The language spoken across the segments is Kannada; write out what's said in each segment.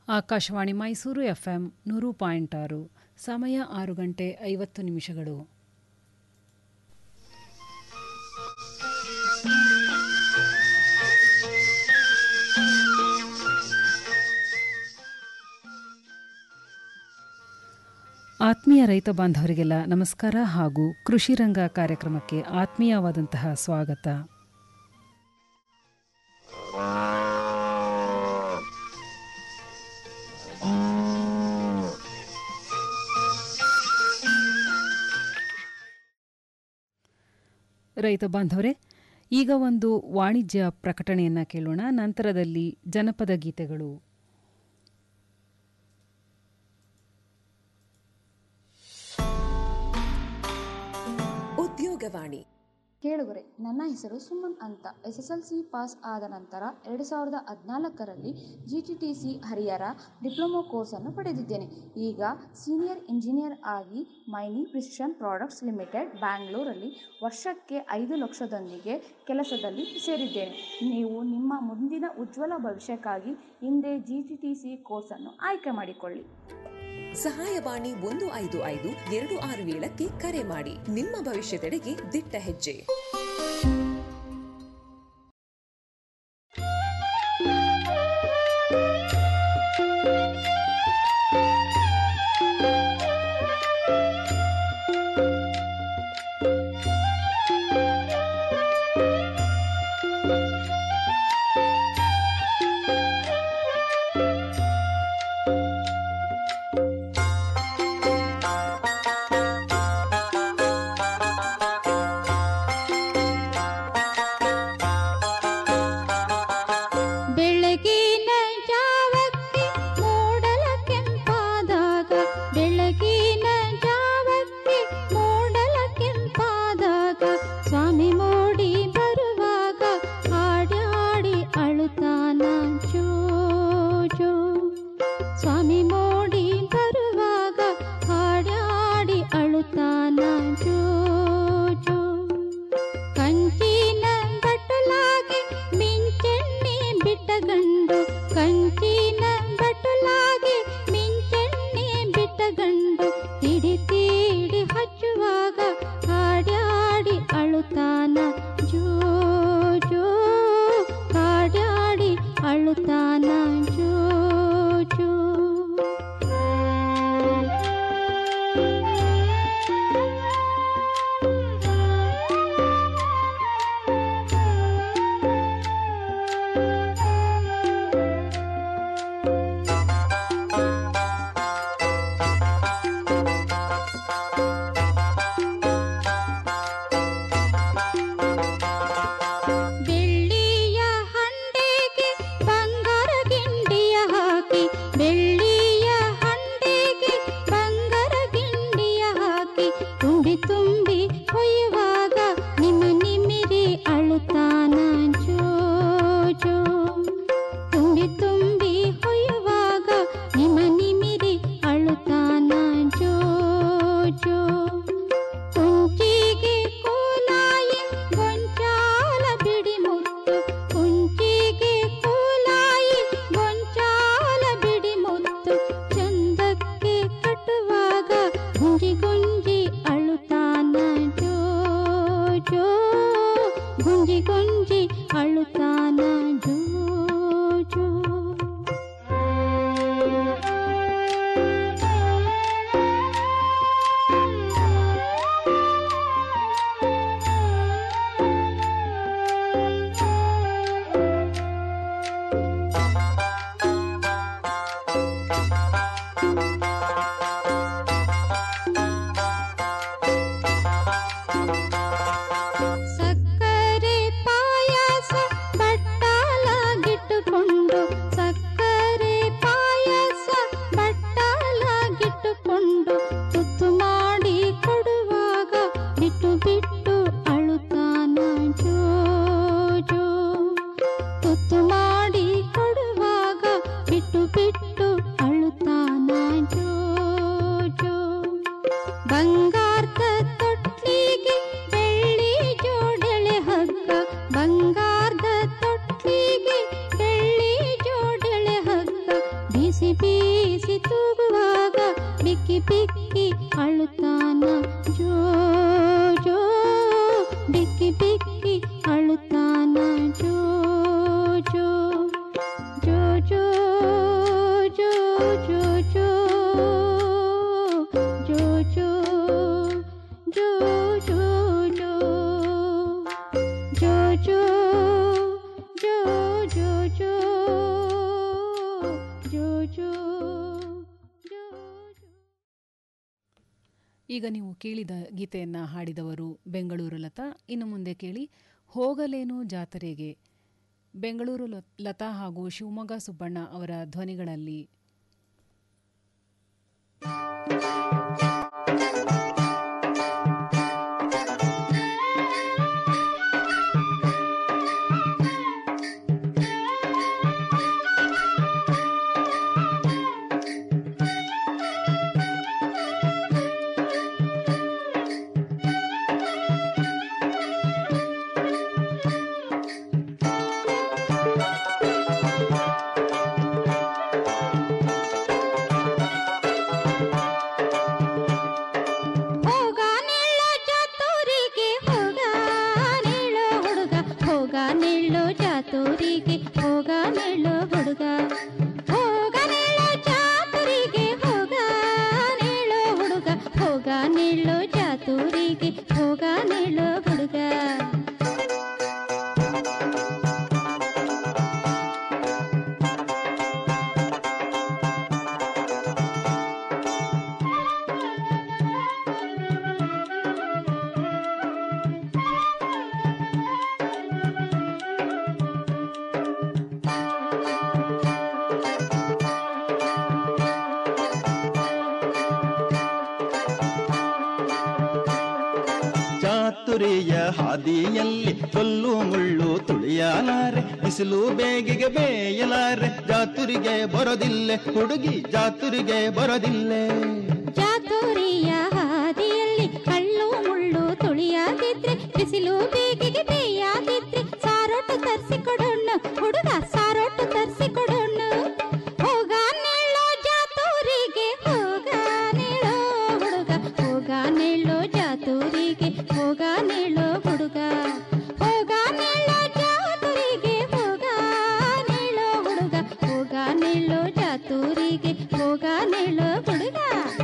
ಆಕಾಶವಾಣಿ ಮೈಸೂರು ಎಫ್ಎಂ ನೂರು ಪಾಯಿಂಟ್ ಆರು ಸಮಯ ಆರು ಗಂಟೆ ಐವತ್ತು ನಿಮಿಷಗಳು ಆತ್ಮೀಯ ರೈತ ಬಾಂಧವರಿಗೆಲ್ಲ ನಮಸ್ಕಾರ ಹಾಗೂ ಕೃಷಿ ರಂಗ ಕಾರ್ಯಕ್ರಮಕ್ಕೆ ಆತ್ಮೀಯವಾದಂತಹ ಸ್ವಾಗತ ರೈತ ಬಾಂಧವರೇ ಈಗ ಒಂದು ವಾಣಿಜ್ಯ ಪ್ರಕಟಣೆಯನ್ನ ಕೇಳೋಣ ನಂತರದಲ್ಲಿ ಜನಪದ ಗೀತೆಗಳು ಉದ್ಯೋಗವಾಣಿ ಕೇಳುಗರೆ ನನ್ನ ಹೆಸರು ಸುಮನ್ ಅಂತ S S L C pass ಆದ ನಂತರ ಎರಡು ಸಾವಿರದ ಹದಿನಾಲ್ಕರಲ್ಲಿ G T T C Harihara diploma ಕೋರ್ಸನ್ನು ಪಡೆದಿದ್ದೇನೆ ಈಗ ಸೀನಿಯರ್ ಇಂಜಿನಿಯರ್ ಆಗಿ ಮೈನಿ ಪ್ರಿಸಿಷನ್ ಪ್ರಾಡಕ್ಟ್ಸ್ ಲಿಮಿಟೆಡ್ ಬ್ಯಾಂಗ್ಳೂರಲ್ಲಿ ವರ್ಷಕ್ಕೆ ಐದು ಲಕ್ಷದೊಂದಿಗೆ ಕೆಲಸದಲ್ಲಿ ಸೇರಿದ್ದೇನೆ ನೀವು ನಿಮ್ಮ ಮುಂದಿನ ಉಜ್ವಲ ಭವಿಷ್ಯಕ್ಕಾಗಿ ಹಿಂದೆ ಜಿ ಟಿ ಟಿ ಸಿ ಕೋರ್ಸನ್ನು ಆಯ್ಕೆ ಮಾಡಿಕೊಳ್ಳಿ ಸಹಾಯವಾಣಿ ಒಂದು ಐದು ಐದು ಎರಡು ಆರು ಏಳಕ್ಕೆ ಕರೆ ಮಾಡಿ ನಿಮ್ಮ ಭವಿಷ್ಯದೆಡೆಗೆ ದಿಟ್ಟ ಹೆಜ್ಜೆ ಬೆಳಗಿನ ಜಾವಕ್ಕೆ ಮೂಡಲ ಕೆಂಪಾದಾಗ ಬೆಳಗಿನ ಜಾವಕ್ಕೆ ಮೂಡಲ ಕೆಂಪಾದಾಗ ಸ್ವಾಮಿ ಮೋಡಿ ಬರುವಾಗ ಹಾಡ್ಯಾಡಿ ಅಳುತ್ತಾನ ಜೋ ಜೋ ಸ್ವಾಮಿ ಮೋಡಿ ಬರುವಾಗ ಹಾಡ್ಯಾಡಿ ಅಳುತ್ತಾನ ಜೋ ಜೋ ಕಂಚಿನ ಬಟ್ಟಲಾಗಿ ಮಿಂಚೆಣ್ಣೆ ಬಿಟ್ಟ ಗಂಡು ಕಂಚಿನ ಬಟ್ಟಲಾಗಿ ಮಿಂಚೆಣ್ಣೆ ಬಿಟ್ಟ ಗಂಡು ತಿಡಿ ತೀಡಿ ಹಚ್ಚುವಾಗ ಹಾಡ್ಯಾಡಿ ಅಳುತ್ತಾನ ಜೋ ಜೋ ಹಾಡ್ಯಾಡಿ ಅಳುತ್ತಾನ ಜೋ ಜೋ ಬೆಳ್ಳಿಯ ಹಂಡೆಗೆ ಬಂಗಾರ ಗಿಂಡಿಯ ಹಾಕಿ ಬೆಳ್ಳಿಯ ಹಂಡೆಗೆ ಬಂಗಾರ ಗಿಂಡಿಯ ಹಾಕಿ ತುಂಬಿ ತುಂಬಿ ಹೊಯ್ಯುವಾಗ ನಿಮ್ಮ ನಿಮಿರಿ ಅಳುತ್ತಾನ ಜೋ ಜೋ ತುಂಬಿ ತುಂಬಿ ಹೊಯ್ಯುವಾಗ ನಿಮ್ಮ ನಿಮಿರಿ ಅಳುತ್ತಾನ ಜೋ ಜೋ ಕುಂಚಿಗೆ ಕೋಲಾಯಿ ಗೊಂಚಾಲ ಬಿಡಿ ಮುತ್ತು ಕುಂಚಿಗೆ ಕೋಲಾಯಿ ಗೊಂಚಾಲ ಬಿಡಿ ಮುತ್ತು ಚಂದಕ್ಕೆ ಕಟ್ಟುವಾಗ ಗುಂಜಿ ಗುಂಜಿ ಅಳುತ್ತಾನ ಜೋ ಈಗ ನೀವು ಕೇಳಿದ ಗೀತೆಯನ್ನು ಹಾಡಿದವರು ಬೆಂಗಳೂರು ಲತಾ ಇನ್ನು ಮುಂದೆ ಕೇಳಿ ಹೋಗಲೇನು ಜಾತ್ರೆಗೆ ಬೆಂಗಳೂರು ಲ- ಲತಾ ಹಾಗೂ ಶಿವಮೊಗ್ಗ ಸುಬ್ಬಣ್ಣ ಅವರ ಧ್ವನಿಗಳಲ್ಲಿ ಹೋಗ ನಿಲ್ಲೋ ಜಾತೂರಿಗೆ ಹೋಗ ನಿಲ್ಲೋ ಹುಡುಗ ಹೋಗ ನಿಲ್ಲೋ ಜಾತೂರಿಗೆ ಹೋಗ ನಿಲ್ಲೋ ಹುಡುಗ ಹೋಗ ನಿಲ್ಲೋ ಜಾತೂರಿಗೆ ಹೋಗ ನಿಲ್ಲೋ ಹುಡುಗ ಹೋಗ ನಿಲ್ಲೋ ಜಾತೂರಿಗೆ ಹೋಗ ನಿಲ್ಲೋ ಹುಡುಗ ಚಾತುರಿಯ ಹಾದಿಯಲ್ಲಿ ಕಲ್ಲು ಮುಳ್ಳು ತುಳಿಯಲಾರೆ ಬಿಸಿಲು ಬೇಗಿಗೆ ಬೇಯಲಾರೆ ಜಾತುರಿಗೆ ಬರೋದಿಲ್ಲೆ ಹುಡುಗಿ ಜಾತುರಿಗೆ ಬರೋದಿಲ್ಲೆ ಚಾತುರಿಯ ಹಾದಿಯಲ್ಲಿ ಕಳ್ಳು ಮುಳ್ಳು ತುಳಿಯಾದಿದ್ರೆ ಬಿಸಿಲು ಬೇಗಿಗೆ ಬೇಯಾದಿದ್ರೆ ಸಾರೋಟು ತರಿಸಿಕೊಡೋಣ ಹುಡುಗ ಸಾರೋಟು ತರಿಸಿಕೊಡೋಣ ಹೋಗ ನಿಲ್ಲೋ ಜಾತೂರಿಗೆ ಹೋಗ ನಿಲ್ಲೋ ಹುಡುಗ ಹೋಗ ನಿಲ್ಲೋ ಜಾತೂರಿಗೆ ಹೋಗ ನಿಲ್ಲೋ ಹುಡುಗ ಹೋಗ ನಿಲ್ಲೋ ಜಾತೂರಿಗೆ ಹೋಗ ನಿಲ್ಲೋ ಹುಡುಗ ಹೋಗ ನಿಲ್ಲೋ ಜಾತೂರಿಗೆ ಹೋಗ ನಿಲ್ಲೋ ಹುಡುಗ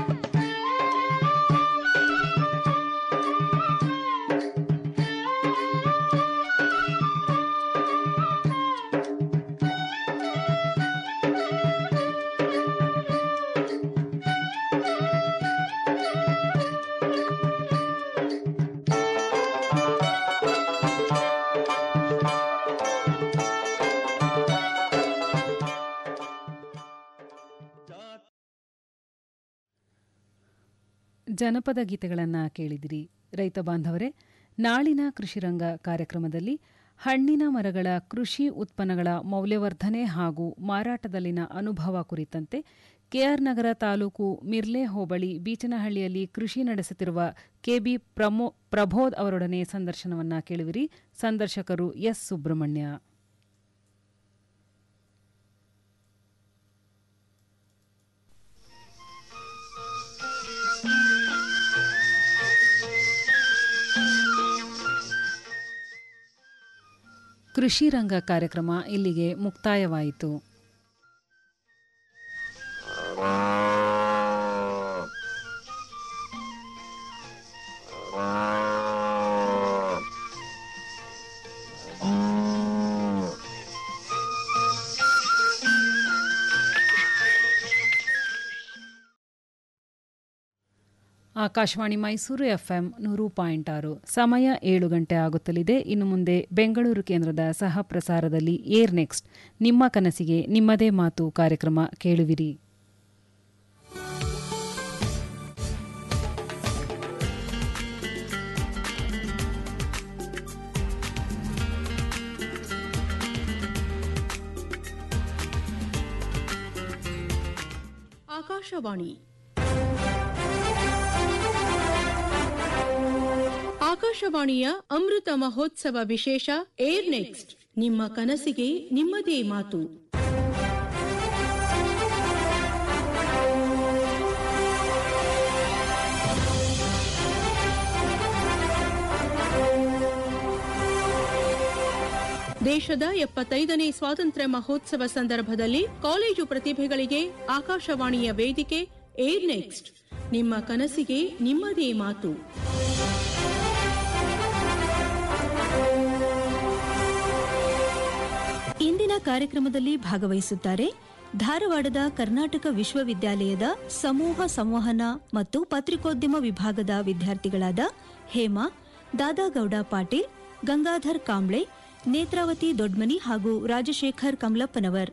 ಜನಪದ ಗೀತೆಗಳನ್ನು ಕೇಳಿದಿರಿ ರೈತ ಬಾಂಧವರೇ ನಾಳಿನ ಕೃಷಿರಂಗ ಕಾರ್ಯಕ್ರಮದಲ್ಲಿ ಹಣ್ಣಿನ ಮರಗಳ ಕೃಷಿ ಉತ್ಪನ್ನಗಳ ಮೌಲ್ಯವರ್ಧನೆ ಹಾಗೂ ಮಾರಾಟದಲ್ಲಿನ ಅನುಭವ ಕುರಿತಂತೆ ಕೆಆರ್ ನಗರ ತಾಲೂಕು ಮಿರ್ಲೆ ಹೋಬಳಿ ಬೀಚನಹಳ್ಳಿಯಲ್ಲಿ ಕೃಷಿ ನಡೆಸುತ್ತಿರುವ ಕೆಬಿ ಪ್ರಮೋ ಪ್ರಬೋಧ್ ಅವರೊಡನೆ ಸಂದರ್ಶನವನ್ನ ಕೇಳುವಿರಿ ಸಂದರ್ಶಕರು ಎಸ್ ಸುಬ್ರಹ್ಮಣ್ಯ ಕೃಷಿ ರಂಗ ಕಾರ್ಯಕ್ರಮ ಇಲ್ಲಿಗೆ ಮುಕ್ತಾಯವಾಯಿತು ಆಕಾಶವಾಣಿ ಮೈಸೂರು ಎಫ್ಎಂ ನೂರು ಪಾಯಿಂಟ್ ಆರು ಸಮಯ ಏಳು ಗಂಟೆ ಆಗುತ್ತಲಿದೆ ಇನ್ನು ಮುಂದೆ ಬೆಂಗಳೂರು ಕೇಂದ್ರದ ಸಹ ಪ್ರಸಾರದಲ್ಲಿ ಏರ್ ನೆಕ್ಸ್ಟ್ ನಿಮ್ಮ ಕನಸಿಗೆ ನಿಮ್ಮದೇ ಮಾತು ಕಾರ್ಯಕ್ರಮ ಕೇಳುವಿರಿ ಆಕಾಶವಾಣಿ ಆಕಾಶವಾಣಿಯ ಅಮೃತ ಮಹೋತ್ಸವ ವಿಶೇಷ ಏರ್ ನೆಕ್ಸ್ಟ್ ನಿಮ್ಮ ಕನಸಿಗೆ ನಿಮ್ಮದೇ ಮಾತು ದೇಶದ ಎಪ್ಪತ್ತೈದನೇ ಸ್ವಾತಂತ್ರ್ಯ ಮಹೋತ್ಸವ ಸಂದರ್ಭದಲ್ಲಿ ಕಾಲೇಜು ಪ್ರತಿಭೆಗಳಿಗೆ ಆಕಾಶವಾಣಿಯ ವೇದಿಕೆ ಏರ್ ನೆಕ್ಸ್ಟ್ ನಿಮ್ಮ ಕನಸಿಗೆ ನಿಮ್ಮದೇ ಮಾತು ಇಂದಿನ ಕಾರ್ಯಕ್ರಮದಲ್ಲಿ ಭಾಗವಹಿಸುತ್ತಾರೆ ಧಾರವಾಡದ ಕರ್ನಾಟಕ ವಿಶ್ವವಿದ್ಯಾಲಯದ ಸಮೂಹ ಸಂವಹನ ಮತ್ತು ಪತ್ರಿಕೋದ್ಯಮ ವಿಭಾಗದ ವಿದ್ಯಾರ್ಥಿಗಳಾದ ಹೇಮಾ ದಾದಾಗೌಡ ಪಾಟೀಲ್ ಗಂಗಾಧರ್ ಕಾಂಬ್ಳೆ ನೇತ್ರಾವತಿ ದೊಡ್ಮನಿ ಹಾಗೂ ರಾಜಶೇಖರ್ ಕಮಲಪ್ಪನವರ್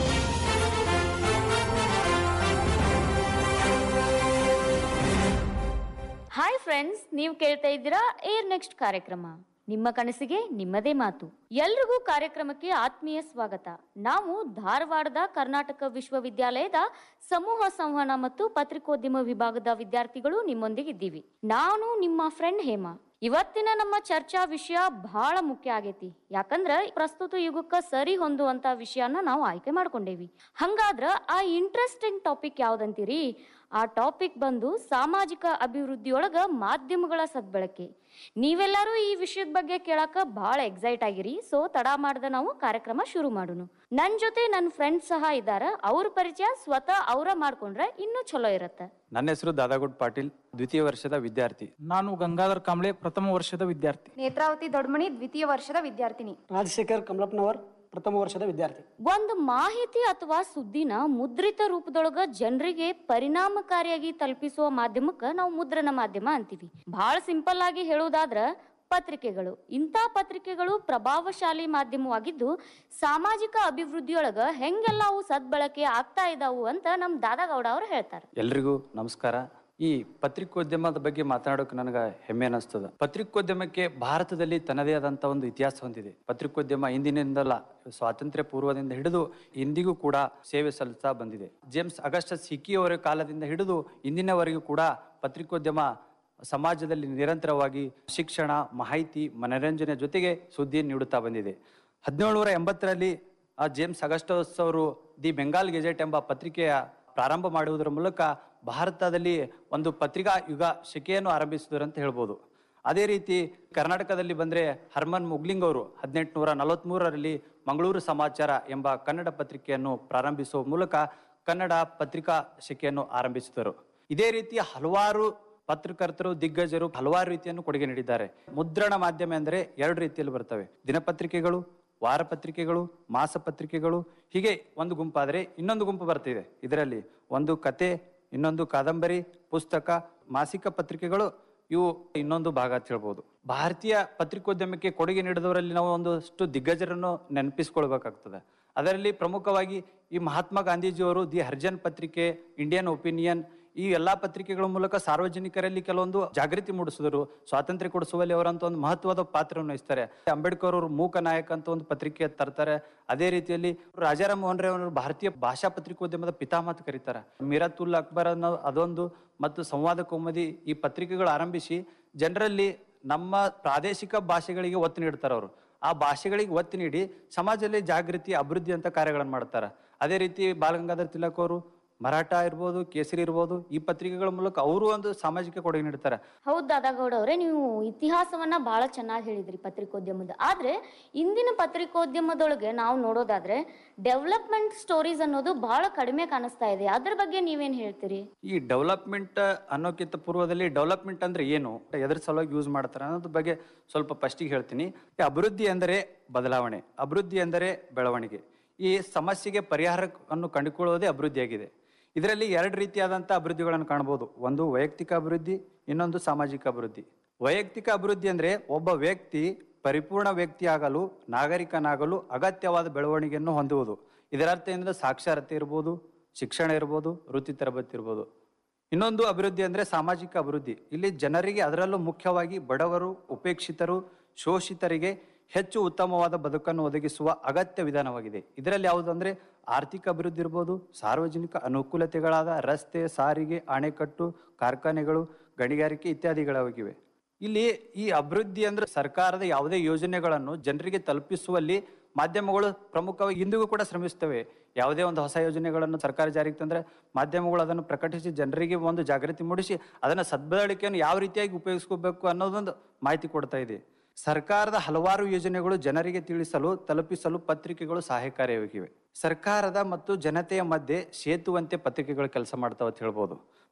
ಹಾಯ್ ಫ್ರೆಂಡ್ಸ್ ನೀವು ಕೇಳ್ತಾ ಇದ್ದೀರಾ ಏರ್ ನೆಕ್ಸ್ಟ್ ಕಾರ್ಯಕ್ರಮ ನಿಮ್ಮ ಕನಸಿಗೆ ನಿಮ್ಮದೇ ಮಾತು ಎಲ್ರಿಗೂ ಕಾರ್ಯಕ್ರಮಕ್ಕೆ ಆತ್ಮೀಯ ಸ್ವಾಗತ ನಾವು ಧಾರವಾಡದ ಕರ್ನಾಟಕ ವಿಶ್ವವಿದ್ಯಾಲಯದ ಸಮೂಹ ಸಂವಹನ ಮತ್ತು ಪತ್ರಿಕೋದ್ಯಮ ವಿಭಾಗದ ವಿದ್ಯಾರ್ಥಿಗಳು ನಿಮ್ಮೊಂದಿಗಿದ್ದೀವಿ ನಾನು ನಿಮ್ಮ ಫ್ರೆಂಡ್ ಹೇಮಾ ಇವತ್ತಿನ ನಮ್ಮ ಚರ್ಚಾ ವಿಷಯ ಬಹಳ ಮುಖ್ಯ ಆಗೈತಿ ಯಾಕಂದ್ರ ಪ್ರಸ್ತುತ ಯುಗಕ್ಕ ಸರಿ ಹೊಂದುವಂತ ವಿಷಯನ ನಾವು ಆಯ್ಕೆ ಮಾಡ್ಕೊಂಡೇವಿ ಹಂಗಾದ್ರ ಆ ಇಂಟ್ರೆಸ್ಟಿಂಗ್ ಟಾಪಿಕ್ ಯಾವ್ದಂತೀರಿ ಆ ಟಾಪಿಕ್ ಬಂದು ಸಾಮಾಜಿಕ ಅಭಿವೃದ್ಧಿಯೊಳಗ ಮಾಧ್ಯಮಗಳ ಸದ್ಬಳಕೆ ನೀವೆಲ್ಲರೂ ಈ ವಿಷಯದ ಬಗ್ಗೆ ಕೇಳಾಕ ಬಹಳ ಎಕ್ಸೈಟ್ ಆಗಿರಿ ಸೊ ತಡ ಮಾಡ್ದ ನಾವು ಕಾರ್ಯಕ್ರಮ ಶುರು ಮಾಡೋಣ ನನ್ ಜೊತೆ ನನ್ನ ಫ್ರೆಂಡ್ಸ್ ಸಹ ಇದ್ದಾರ ಅವ್ರ ಪರಿಚಯ ಸ್ವತಃ ಅವರ ಮಾಡ್ಕೊಂಡ್ರೆ ಇನ್ನೂ ಚಲೋ ಇರತ್ತೆ ನನ್ನ ಹೆಸರು ದಾದಾಗುಡ್ ಪಾಟೀಲ್ ದ್ವಿತೀಯ ವರ್ಷದ ವಿದ್ಯಾರ್ಥಿ ನಾನು ಗಂಗಾಧರ್ ಕಾಂಬ್ಳೆ ಪ್ರಥಮ ವರ್ಷದ ವಿದ್ಯಾರ್ಥಿ ನೇತ್ರಾವತಿ ದೊಡ್ಮಣಿ ದ್ವಿತೀಯ ವರ್ಷದ ವಿದ್ಯಾರ್ಥಿನಿ ರಾಜಶೇಖರ್ ಕಮಲಪ್ಪನವರ್ ಪ್ರಥಮ ವರ್ಷದ ವಿದ್ಯಾರ್ಥಿ ಒಂದು ಮಾಹಿತಿ ಅಥವಾ ಸುದ್ದಿನ ಮುದ್ರಿತ ರೂಪದೊಳಗ ಜನರಿಗೆ ಪರಿಣಾಮಕಾರಿಯಾಗಿ ತಲುಪಿಸುವ ಮಾಧ್ಯಮಕ್ಕ ನಾವು ಮುದ್ರಣ ಮಾಧ್ಯಮ ಅಂತೀವಿ ಬಹಳ ಸಿಂಪಲ್ ಆಗಿ ಹೇಳುವುದಾದ್ರ ಪತ್ರಿಕೆಗಳು ಇಂಥ ಪತ್ರಿಕೆಗಳು ಪ್ರಭಾವಶಾಲಿ ಮಾಧ್ಯಮವಾಗಿದ್ದು ಸಾಮಾಜಿಕ ಅಭಿವೃದ್ಧಿಯೊಳಗ ಹೆಂಗೆಲ್ಲ ಅವು ಸದ್ಬಳಕೆ ಆಗ್ತಾ ಇದಾವು ಅಂತ ನಮ್ ದಾದಾಗೌಡ ಅವ್ರು ಹೇಳ್ತಾರೆ ಎಲ್ರಿಗೂ ನಮಸ್ಕಾರ ಈ ಪತ್ರಿಕೋದ್ಯಮದ ಬಗ್ಗೆ ಮಾತನಾಡೋಕೆ ನನಗೆ ಹೆಮ್ಮೆ ಅನಿಸ್ತದ ಪತ್ರಿಕೋದ್ಯಮಕ್ಕೆ ಭಾರತದಲ್ಲಿ ತನ್ನದೇ ಆದಂತ ಒಂದು ಇತಿಹಾಸ ಹೊಂದಿದೆ ಪತ್ರಿಕೋದ್ಯಮ ಇಂದಿನಿಂದಲ್ಲ ಸ್ವಾತಂತ್ರ್ಯ ಪೂರ್ವದಿಂದ ಹಿಡಿದು ಇಂದಿಗೂ ಕೂಡ ಸೇವೆ ಸಲ್ಲಿಸ್ತಾ ಬಂದಿದೆ ಜೇಮ್ಸ್ ಅಗಸ್ಟಸ್ ಹಿಕ್ಕಿ ಅವರ ಕಾಲದಿಂದ ಹಿಡಿದು ಇಂದಿನವರೆಗೂ ಕೂಡ ಪತ್ರಿಕೋದ್ಯಮ ಸಮಾಜದಲ್ಲಿ ನಿರಂತರವಾಗಿ ಶಿಕ್ಷಣ ಮಾಹಿತಿ ಮನರಂಜನೆ ಜೊತೆಗೆ ಸುದ್ದಿ ನೀಡುತ್ತಾ ಬಂದಿದೆ ಹದಿನೇಳುನೂರ ಎಂಬತ್ತರಲ್ಲಿ ಆ ಜೇಮ್ಸ್ ಅಗಸ್ಟಸ್ ಅವರು ದಿ ಬೆಂಗಾಲ್ ಗೆಜೆಟ್ ಎಂಬ ಪತ್ರಿಕೆಯ ಪ್ರಾರಂಭ ಮಾಡುವುದರ ಮೂಲಕ ಭಾರತದಲ್ಲಿ ಒಂದು ಪತ್ರಿಕಾ ಯುಗ ಶಿಕೆಯನ್ನು ಆರಂಭಿಸಿದರು ಅಂತ ಹೇಳ್ಬೋದು ಅದೇ ರೀತಿ ಕರ್ನಾಟಕದಲ್ಲಿ ಬಂದ್ರೆ ಹರ್ಮನ್ ಮುಗ್ಲಿಂಗ್ ಅವರು ಹದಿನೆಂಟುನೂರ ನಲವತ್ಮೂರರಲ್ಲಿ ಮಂಗಳೂರು ಸಮಾಚಾರ ಎಂಬ ಕನ್ನಡ ಪತ್ರಿಕೆಯನ್ನು ಪ್ರಾರಂಭಿಸುವ ಮೂಲಕ ಕನ್ನಡ ಪತ್ರಿಕಾ ಶಿಕೆಯನ್ನು ಆರಂಭಿಸಿದರು ಇದೇ ರೀತಿ ಹಲವಾರು ಪತ್ರಕರ್ತರು ದಿಗ್ಗಜರು ಹಲವಾರು ರೀತಿಯನ್ನು ಕೊಡುಗೆ ನೀಡಿದ್ದಾರೆ ಮುದ್ರಣ ಮಾಧ್ಯಮ ಎಂದರೆ ಎರಡು ರೀತಿಯಲ್ಲಿ ಬರ್ತವೆ ದಿನಪತ್ರಿಕೆಗಳು ವಾರ ಪತ್ರಿಕೆಗಳು ಮಾಸ ಪತ್ರಿಕೆಗಳು ಹೀಗೆ ಒಂದು ಗುಂಪಾದರೆ ಇನ್ನೊಂದು ಗುಂಪು ಬರ್ತಿದೆ ಇದರಲ್ಲಿ ಒಂದು ಕತೆ ಇನ್ನೊಂದು ಕಾದಂಬರಿ ಪುಸ್ತಕ ಮಾಸಿಕ ಪತ್ರಿಕೆಗಳು ಇವು ಇನ್ನೊಂದು ಭಾಗ ಅಂತ ಹೇಳ್ಬೋದು ಭಾರತೀಯ ಪತ್ರಿಕೋದ್ಯಮಕ್ಕೆ ಕೊಡುಗೆ ನೀಡಿದವರಲ್ಲಿ ನಾವು ಒಂದಷ್ಟು ದಿಗ್ಗಜರನ್ನು ನೆನಪಿಸ್ಕೊಳ್ಬೇಕಾಗ್ತದೆ ಅದರಲ್ಲಿ ಪ್ರಮುಖವಾಗಿ ಈ ಮಹಾತ್ಮ ಗಾಂಧೀಜಿಯವರು ದಿ ಹರ್ಜನ್ ಪತ್ರಿಕೆ ಇಂಡಿಯನ್ ಒಪಿನಿಯನ್ ಈ ಎಲ್ಲಾ ಪತ್ರಿಕೆಗಳ ಮೂಲಕ ಸಾರ್ವಜನಿಕರಲ್ಲಿ ಕೆಲವೊಂದು ಜಾಗೃತಿ ಮೂಡಿಸಿದರು ಸ್ವಾತಂತ್ರ್ಯ ಕೊಡಿಸುವಲ್ಲಿ ಅವರಂತ ಒಂದು ಮಹತ್ವದ ಪಾತ್ರವನ್ನು ವಹಿಸ್ತಾರೆ ಅಂಬೇಡ್ಕರ್ ಅವರು ಮೂಕ ನಾಯಕ ಅಂತ ಒಂದು ಪತ್ರಿಕೆ ತರ್ತಾರೆ ಅದೇ ರೀತಿಯಲ್ಲಿ ರಾಜಾರಾಮ್ ಮೋಹನ್ ರಾವ್ ಅವರು ಭಾರತೀಯ ಭಾಷಾ ಪತ್ರಿಕೋದ್ಯಮದ ಪಿತಾಮಹ ಅಂತ ಕರೀತಾರೆ ಮಿರಾತುಲ್ ಅಕ್ಬರ್ ಅನ್ನೋ ಅದೊಂದು ಮತ್ತು ಸಂವಾದ ಕೌಮದಿ ಈ ಪತ್ರಿಕೆಗಳು ಆರಂಭಿಸಿ ಜನರಲ್ಲಿ ನಮ್ಮ ಪ್ರಾದೇಶಿಕ ಭಾಷೆಗಳಿಗೆ ಒತ್ತು ನೀಡ್ತಾರೆ ಅವರು ಆ ಭಾಷೆಗಳಿಗೆ ಒತ್ತು ನೀಡಿ ಸಮಾಜದಲ್ಲಿ ಜಾಗೃತಿ ಅಭಿವೃದ್ಧಿ ಅಂತ ಕಾರ್ಯಗಳನ್ನು ಮಾಡ್ತಾರೆ ಅದೇ ರೀತಿ ಬಾಲಗಂಗಾಧರ್ ತಿಲಕ್ ಅವರು ಮರಾಠ ಇರ್ಬೋದು ಕೇಸರಿ ಇರ್ಬೋದು ಈ ಪತ್ರಿಕೆಗಳ ಮೂಲಕ ಅವರು ಒಂದು ಸಾಮಾಜಿಕ ಕೊಡುಗೆ ನೀಡ್ತಾರೆ ಹೌದ್ ದಾದಾಗೌಡ ಅವರೇ ನೀವು ಇತಿಹಾಸವನ್ನ ಬಹಳ ಚೆನ್ನಾಗಿ ಹೇಳಿದ್ರಿ ಪತ್ರಿಕೋದ್ಯಮದ ಆದ್ರೆ ಇಂದಿನ ಪತ್ರಿಕೋದ್ಯಮದೊಳಗೆ ನಾವು ನೋಡೋದಾದ್ರೆ ಡೆವಲಪ್ಮೆಂಟ್ ಸ್ಟೋರೀಸ್ ಅನ್ನೋದು ಬಹಳ ಕಡಿಮೆ ಕಾಣಿಸ್ತಾ ಇದೆ ಅದ್ರ ಬಗ್ಗೆ ನೀವೇನ್ ಹೇಳ್ತೀರಿ ಈ ಡೆವಲಪ್ಮೆಂಟ್ ಅನ್ನೋಕ್ಕಿಂತ ಪೂರ್ವದಲ್ಲಿ ಡೆವಲಪ್ಮೆಂಟ್ ಅಂದ್ರೆ ಏನು ಎದ್ರ ಸಲುವಾಗಿ ಯೂಸ್ ಮಾಡ್ತಾರೆ ಅನ್ನೋದ್ರ ಬಗ್ಗೆ ಸ್ವಲ್ಪ ಫಸ್ಟಿಗೆ ಹೇಳ್ತೀನಿ ಈ ಅಭಿವೃದ್ಧಿ ಎಂದರೆ ಬದಲಾವಣೆ ಅಭಿವೃದ್ಧಿ ಎಂದರೆ ಬೆಳವಣಿಗೆ ಈ ಸಮಸ್ಯೆಗೆ ಪರಿಹಾರವನ್ನು ಕಂಡುಕೊಳ್ಳುವುದೇ ಅಭಿವೃದ್ಧಿಯಾಗಿದೆ ಇದರಲ್ಲಿ ಎರಡು ರೀತಿಯಾದಂಥ ಅಭಿವೃದ್ಧಿಗಳನ್ನು ಕಾಣಬಹುದು ಒಂದು ವೈಯಕ್ತಿಕ ಅಭಿವೃದ್ಧಿ ಇನ್ನೊಂದು ಸಾಮಾಜಿಕ ಅಭಿವೃದ್ಧಿ ವೈಯಕ್ತಿಕ ಅಭಿವೃದ್ಧಿ ಅಂದ್ರೆ ಒಬ್ಬ ವ್ಯಕ್ತಿ ಪರಿಪೂರ್ಣ ವ್ಯಕ್ತಿಯಾಗಲು ನಾಗರಿಕನಾಗಲು ಅಗತ್ಯವಾದ ಬೆಳವಣಿಗೆಯನ್ನು ಹೊಂದುವುದು ಇದರರ್ಥ ಏನಂದ್ರೆ ಸಾಕ್ಷರತೆ ಇರ್ಬೋದು ಶಿಕ್ಷಣ ಇರ್ಬೋದು ವೃತ್ತಿ ತರಬೇತಿ ಇರ್ಬೋದು ಇನ್ನೊಂದು ಅಭಿವೃದ್ಧಿ ಅಂದ್ರೆ ಸಾಮಾಜಿಕ ಅಭಿವೃದ್ಧಿ ಇಲ್ಲಿ ಜನರಿಗೆ ಅದರಲ್ಲೂ ಮುಖ್ಯವಾಗಿ ಬಡವರು ಉಪೇಕ್ಷಿತರು ಶೋಷಿತರಿಗೆ ಹೆಚ್ಚು ಉತ್ತಮವಾದ ಬದುಕನ್ನು ಒದಗಿಸುವ ಅಗತ್ಯ ವಿಧಾನವಾಗಿದೆ ಇದರಲ್ಲಿ ಯಾವುದು ಅಂದ್ರೆ ಆರ್ಥಿಕ ಅಭಿವೃದ್ಧಿ ಇರ್ಬೋದು ಸಾರ್ವಜನಿಕ ಅನುಕೂಲತೆಗಳಾದ ರಸ್ತೆ ಸಾರಿಗೆ ಅಣೆಕಟ್ಟು ಕಾರ್ಖಾನೆಗಳು ಗಣಿಗಾರಿಕೆ ಇತ್ಯಾದಿಗಳಾಗಿವೆ ಇಲ್ಲಿ ಈ ಅಭಿವೃದ್ಧಿ ಅಂದ್ರೆ ಸರ್ಕಾರದ ಯಾವುದೇ ಯೋಜನೆಗಳನ್ನು ಜನರಿಗೆ ತಲುಪಿಸುವಲ್ಲಿ ಮಾಧ್ಯಮಗಳು ಪ್ರಮುಖವಾಗಿ ಇಂದಿಗೂ ಕೂಡ ಶ್ರಮಿಸ್ತವೆ ಯಾವುದೇ ಒಂದು ಹೊಸ ಯೋಜನೆಗಳನ್ನು ಸರ್ಕಾರ ಜಾರಿಗೆ ತಂದ್ರೆ ಮಾಧ್ಯಮಗಳು ಅದನ್ನು ಪ್ರಕಟಿಸಿ ಜನರಿಗೆ ಒಂದು ಜಾಗೃತಿ ಮೂಡಿಸಿ ಅದನ್ನ ಸದ್ಬಳಕೆಯನ್ನು ಯಾವ ರೀತಿಯಾಗಿ ಉಪಯೋಗಿಸ್ಕೋಬೇಕು ಅನ್ನೋದೊಂದು ಮಾಹಿತಿ ಕೊಡ್ತಾ ಇದೆ ಸರ್ಕಾರದ ಹಲವಾರು ಯೋಜನೆಗಳು ಜನರಿಗೆ ತಿಳಿಸಲು ತಲುಪಿಸಲು ಪತ್ರಿಕೆಗಳು ಸಹಾಯಕಾರಿಯಾಗಿವೆ ಸರ್ಕಾರದ ಮತ್ತು ಜನತೆಯ ಮಧ್ಯೆ ಸೇತುವಂತೆ ಪತ್ರಿಕೆಗಳು ಕೆಲಸ ಮಾಡ್ತಾವ ಅಂತ ಹೇಳ್ಬೋದು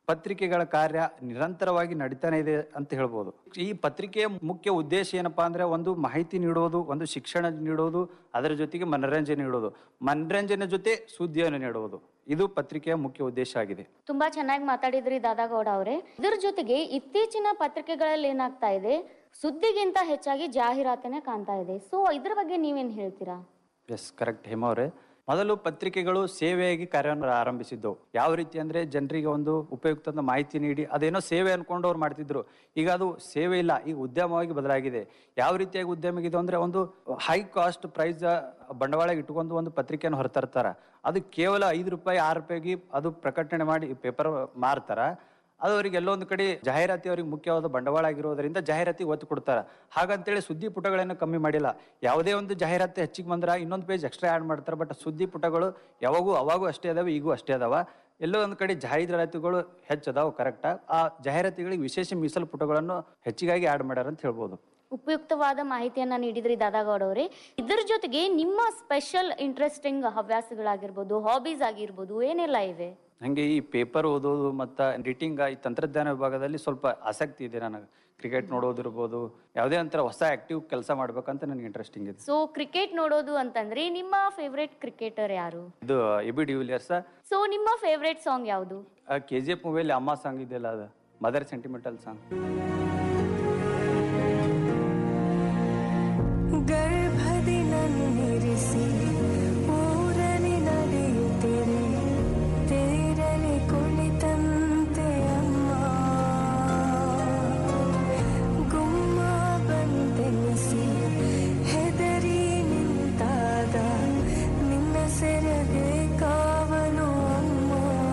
ಪತ್ರಿಕೆಗಳ ಕಾರ್ಯ ನಿರಂತರವಾಗಿ ನಡೀತಾನೆ ಇದೆ ಅಂತ ಹೇಳ್ಬೋದು ಈ ಪತ್ರಿಕೆಯ ಮುಖ್ಯ ಉದ್ದೇಶ ಏನಪ್ಪಾ ಅಂದ್ರೆ ಒಂದು ಮಾಹಿತಿ ನೀಡೋದು ಒಂದು ಶಿಕ್ಷಣ ನೀಡೋದು ಅದರ ಜೊತೆಗೆ ಮನರಂಜನೆ ನೀಡೋದು ಮನರಂಜನೆ ಜೊತೆ ಸುದ್ದಿಯನ್ನು ನೀಡುವುದು ಇದು ಪತ್ರಿಕೆಯ ಮುಖ್ಯ ಉದ್ದೇಶ ಆಗಿದೆ ತುಂಬಾ ಚೆನ್ನಾಗಿ ಮಾತಾಡಿದ್ರಿ ದಾದಾಗೌಡ ಅವರೇ ಇದರ ಜೊತೆಗೆ ಇತ್ತೀಚಿನ ಪತ್ರಿಕೆಗಳಲ್ಲಿ ಏನಾಗ್ತಾ ಇದೆ ಸುದ್ದಿಗಿಂತ ಹೆಚ್ಚಾಗಿ ಜಾಹೀರಾತನೇ ಕಾಣ್ತಾ ಇದೆ ಸೊ ಇದ್ರ ಬಗ್ಗೆ ನೀವೇನ್ ಹೇಳ್ತೀರಾ ಎಸ್ ಕರೆಕ್ಟ್ ಹೇಮ ಅವರೇ ಮೊದಲು ಪತ್ರಿಕೆಗಳು ಸೇವೆಯಾಗಿ ಕಾರ್ಯ ಆರಂಭಿಸಿದ್ದವು ಯಾವ ರೀತಿ ಅಂದ್ರೆ ಜನರಿಗೆ ಒಂದು ಉಪಯುಕ್ತ ಮಾಹಿತಿ ನೀಡಿ ಅದೇನೋ ಸೇವೆ ಅನ್ಕೊಂಡು ಅವ್ರು ಮಾಡ್ತಿದ್ರು ಈಗ ಅದು ಸೇವೆ ಇಲ್ಲ ಈಗ ಉದ್ಯಮವಾಗಿ ಬದಲಾಗಿದೆ ಯಾವ ರೀತಿಯಾಗಿ ಉದ್ಯಮ ಆಗಿದೆ ಅಂದ್ರೆ ಒಂದು ಹೈ ಕಾಸ್ಟ್ ಪ್ರೈಸ್ ಬಂಡವಾಳ ಇಟ್ಕೊಂಡು ಒಂದು ಪತ್ರಿಕೆಯನ್ನು ಹೊರತರ್ತಾರ ಅದು ಕೇವಲ ಐದು ರೂಪಾಯಿ ಆರು ರೂಪಾಯಿಗೆ ಅದು ಪ್ರಕಟಣೆ ಮಾಡಿ ಪೇಪರ್ ಮಾರ್ತಾರ ಅದು ಅವರಿಗೆ ಎಲ್ಲೊಂದು ಕಡೆ ಜಾಹೀರಾತಿ ಅವರಿಗೆ ಮುಖ್ಯವಾದ ಬಂಡವಾಳ ಆಗಿರೋದ್ರಿಂದ ಜಾಹೀರಾತಿಗೆ ಒತ್ತು ಕೊಡ್ತಾರೆ ಹಾಗಂತೇಳಿ ಸುದ್ದಿ ಪುಟಗಳನ್ನು ಕಮ್ಮಿ ಮಾಡಿಲ್ಲ ಯಾವುದೇ ಒಂದು ಜಾಹೀರಾತು ಹೆಚ್ಚಿಗೆ ಬಂದ್ರೆ ಇನ್ನೊಂದು ಪೇಜ್ ಎಕ್ಸ್ಟ್ರಾ ಆ್ಯಡ್ ಮಾಡ್ತಾರೆ ಬಟ್ ಸುದ್ದಿ ಪುಟಗಳು ಯಾವಾಗೂ ಅವಾಗೂ ಅಷ್ಟೇ ಅದಾವೆ ಈಗೂ ಅಷ್ಟೇ ಅದಾವ ಎಲ್ಲೋ ಒಂದು ಕಡೆ ಜಾಹೀರಾತುಗಳು ಹೆಚ್ಚದಾವ ಕರೆಕ್ಟ್ ಆ ಜಾಹೀರಾತುಗಳಿಗೆ ವಿಶೇಷ ಮೀಸಲು ಪುಟಗಳನ್ನು ಹೆಚ್ಚಿಗಾಗಿ ಆ್ಯಡ್ ಮಾಡ್ಯಾರ ಅಂತ ಹೇಳ್ಬೋದು ಉಪಯುಕ್ತವಾದ ಮಾಹಿತಿಯನ್ನ ನೀಡಿದ್ರಿ ದಾದಾಗೌಡ ಅವರೇ ಇದರ ಜೊತೆಗೆ ನಿಮ್ಮ ಸ್ಪೆಷಲ್ ಇಂಟ್ರೆಸ್ಟಿಂಗ್ ಹವ್ಯಾಸಗಳಾಗಿರ್ಬೋದು ಹಾಬೀಸ್ ಆಗಿರ್ಬೋದು ಏನೆಲ್ಲ ಇವೆ ಹಂಗೆ ಈ ಪೇಪರ್ ಓದೋದು ಮತ್ತು ಎಡಿಟಿಂಗ್ ಈ ತಂತ್ರಜ್ಞಾನ ವಿಭಾಗದಲ್ಲಿ ಸ್ವಲ್ಪ ಆಸಕ್ತಿ ಇದೆ ನನಗೆ ಕ್ರಿಕೆಟ್ ನೋಡೋದಿರ್ಬೋದು ಯಾವುದೇ ಒಂಥರ ಹೊಸ ಆಕ್ಟಿವ್ ಕೆಲಸ ಮಾಡ್ಬೇಕಂತ ನನಗೆ ಇಂಟ್ರೆಸ್ಟಿಂಗ್ ಇದೆ ಸೊ ಕ್ರಿಕೆಟ್ ನೋಡೋದು ಅಂತಂದ್ರೆ ನಿಮ್ಮ ಫೇವ್ರೆಟ್ ಕ್ರಿಕೆಟರ್ ಯಾರು ಇದು ಎ ಬಿ ಡಿವಿಲಿಯರ್ಸ್ ಸೊ ನಿಮ್ಮ ಫೇವ್ರೆಟ್ ಸಾಂಗ್ ಯಾವುದು ಕೆ ಜಿ ಎಫ್ ಮೂವಿಯಲ್ಲಿ ಅಮ್ಮ ಸಾಂಗ್ ಇದೆಯಲ್ಲ ಅದು ಮದರ್ ಸೆಂಟಿಮೆಂಟಲ್ ಸಾಂಗ್ ಗರ್ಭದಿ ನನ್ನಿರಿಸಿ ಊರಲಿ ನಡೆಯುತ್ತಿರೆ ತೇರಲಿ ಕುಳಿತಂತೆ ಅಮ್ಮ ಗುಮ್ಮ ಬಂದೆನಿಸಿ ಹೆದರಿ ನಿಂತಾಗ ನಿನ್ನ ಸೆರಗೆ ಕಾವಲು ಅಮ್ಮ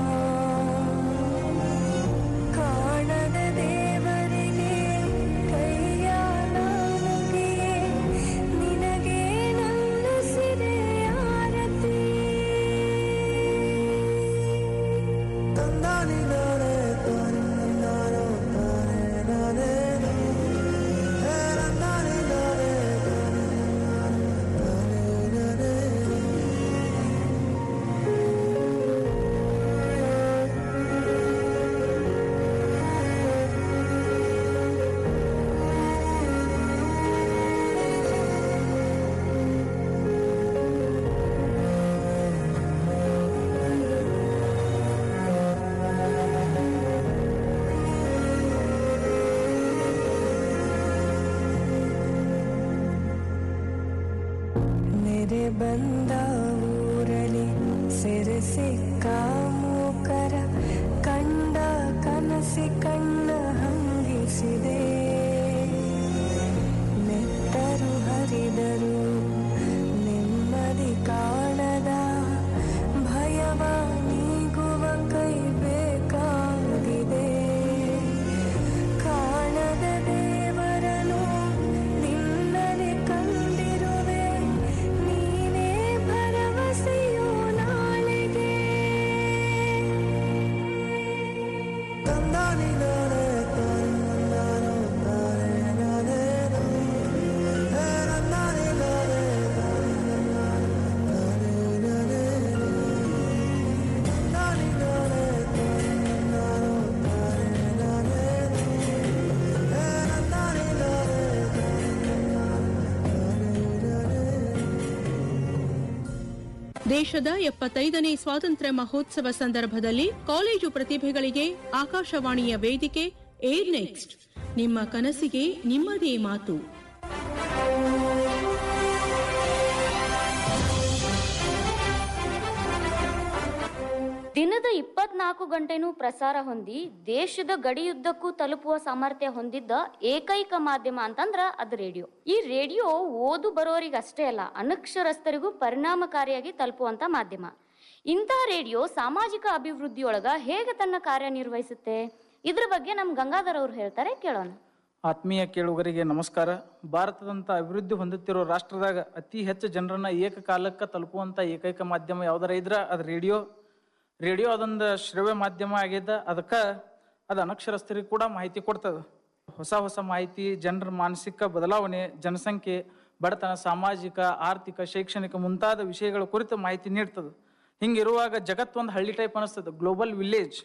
ಕಾಣದ ದೇವರಿಗೆ ಕೈಯ ನಾನುಗೆ ನಿನಗೆ ನನ್ನ ಸಿರೆ ಆರತಿ ತಂದಾನಿದ್ದಾರೆ ತಂದಾನೋ ತಾನೇ ತಂದಾನಿದ್ದಾರೆ ನೆರೆ ಬಂದ ಊರಲಿ ಸೆರೆ ಸಿಕ್ಕ ಮೂಕರ ಕಂಡ ಕನಸಿ ಕಣ್ಣ ಹಂಗಿಸಿದೆ ನೆತ್ತರು ಹರಿದರು ನೆಮ್ಮದಿ ಕಾಣದ ಭಯವ ನೀಗುವ ಕೈ ಬೇಕಾಗಿದೆ ಕಾಣದ ದೇವರನು ನಿನ್ನನೆ ಕಂಡಿರುವೆ ನೀನೇ ಭರವಸೆಯೋ ನಾಳೆಗೆ ತಂದಾನಿದ್ದಾರೆ ತಂದಾನೋ ತಾನೇ ದೇಶದ ಎಪ್ಪತ್ತೈದನೇ ಸ್ವಾತಂತ್ರ್ಯ ಮಹೋತ್ಸವ ಸಂದರ್ಭದಲ್ಲಿ ಕಾಲೇಜು ಪ್ರತಿಭೆಗಳಿಗೆ ಆಕಾಶವಾಣಿಯ ವೇದಿಕೆ ಏರ್ ನೆಕ್ಸ್ಟ್ ನಿಮ್ಮ ಕನಸಿಗೆ ನಿಮ್ಮದೇ ಮಾತು ದಿನದ ಇಪ್ಪತ್ನಾಲ್ಕು ಗಂಟೆನೂ ಪ್ರಸಾರ ಹೊಂದಿ ದೇಶದ ಗಡಿಯುದ್ದಕ್ಕೂ ತಲುಪುವ ಸಾಮರ್ಥ್ಯ ಹೊಂದಿದ್ದ ಏಕೈಕ ಮಾಧ್ಯಮ ಅಂತಂದ್ರ ಅದು ರೇಡಿಯೋ ಈ ರೇಡಿಯೋ ಓದು ಬರೋರಿಗೆ ಅಷ್ಟೇ ಅಲ್ಲ ಅನಕ್ಷರಸ್ಥರಿಗೂ ಪರಿಣಾಮಕಾರಿಯಾಗಿ ತಲುಪುವಂತ ಮಾಧ್ಯಮ ಇಂತಹ ರೇಡಿಯೋ ಸಾಮಾಜಿಕ ಅಭಿವೃದ್ಧಿಯೊಳಗ ಹೇಗೆ ತನ್ನ ಕಾರ್ಯನಿರ್ವಹಿಸುತ್ತೆ ಇದ್ರ ಬಗ್ಗೆ ನಮ್ ಗಂಗಾಧರ್ ಅವ್ರು ಹೇಳ್ತಾರೆ ಕೇಳೋಣ ಆತ್ಮೀಯ ಕೇಳುಗರಿಗೆ ನಮಸ್ಕಾರ ಭಾರತದಂತ ಅಭಿವೃದ್ಧಿ ಹೊಂದುತ್ತಿರೋ ರಾಷ್ಟ್ರದಾಗ ಅತಿ ಹೆಚ್ಚು ಜನರನ್ನ ಏಕಕಾಲಕ್ಕೆ ತಲುಪುವಂತ ಏಕೈಕ ಮಾಧ್ಯಮ ಯಾವ್ದಾರ ಇದ್ರ ಅದು ರೇಡಿಯೋ ರೇಡಿಯೋ ಅದೊಂದು ಶ್ರವ್ಯ ಮಾಧ್ಯಮ ಆಗ್ಯದ ಅದಕ್ಕೆ ಅದು ಅನಕ್ಷರಸ್ಥರಿಗೆ ಕೂಡ ಮಾಹಿತಿ ಕೊಡ್ತದ ಹೊಸ ಹೊಸ ಮಾಹಿತಿ ಜನರ ಮಾನಸಿಕ ಬದಲಾವಣೆ ಜನಸಂಖ್ಯೆ ಬಡತನ ಸಾಮಾಜಿಕ ಆರ್ಥಿಕ ಶೈಕ್ಷಣಿಕ ಮುಂತಾದ ವಿಷಯಗಳ ಕುರಿತು ಮಾಹಿತಿ ನೀಡ್ತದೆ ಹಿಂಗಿರುವಾಗ ಜಗತ್ತೊಂದು ಹಳ್ಳಿ ಟೈಪ್ ಅನಿಸ್ತದೆ ಗ್ಲೋಬಲ್ ವಿಲೇಜ್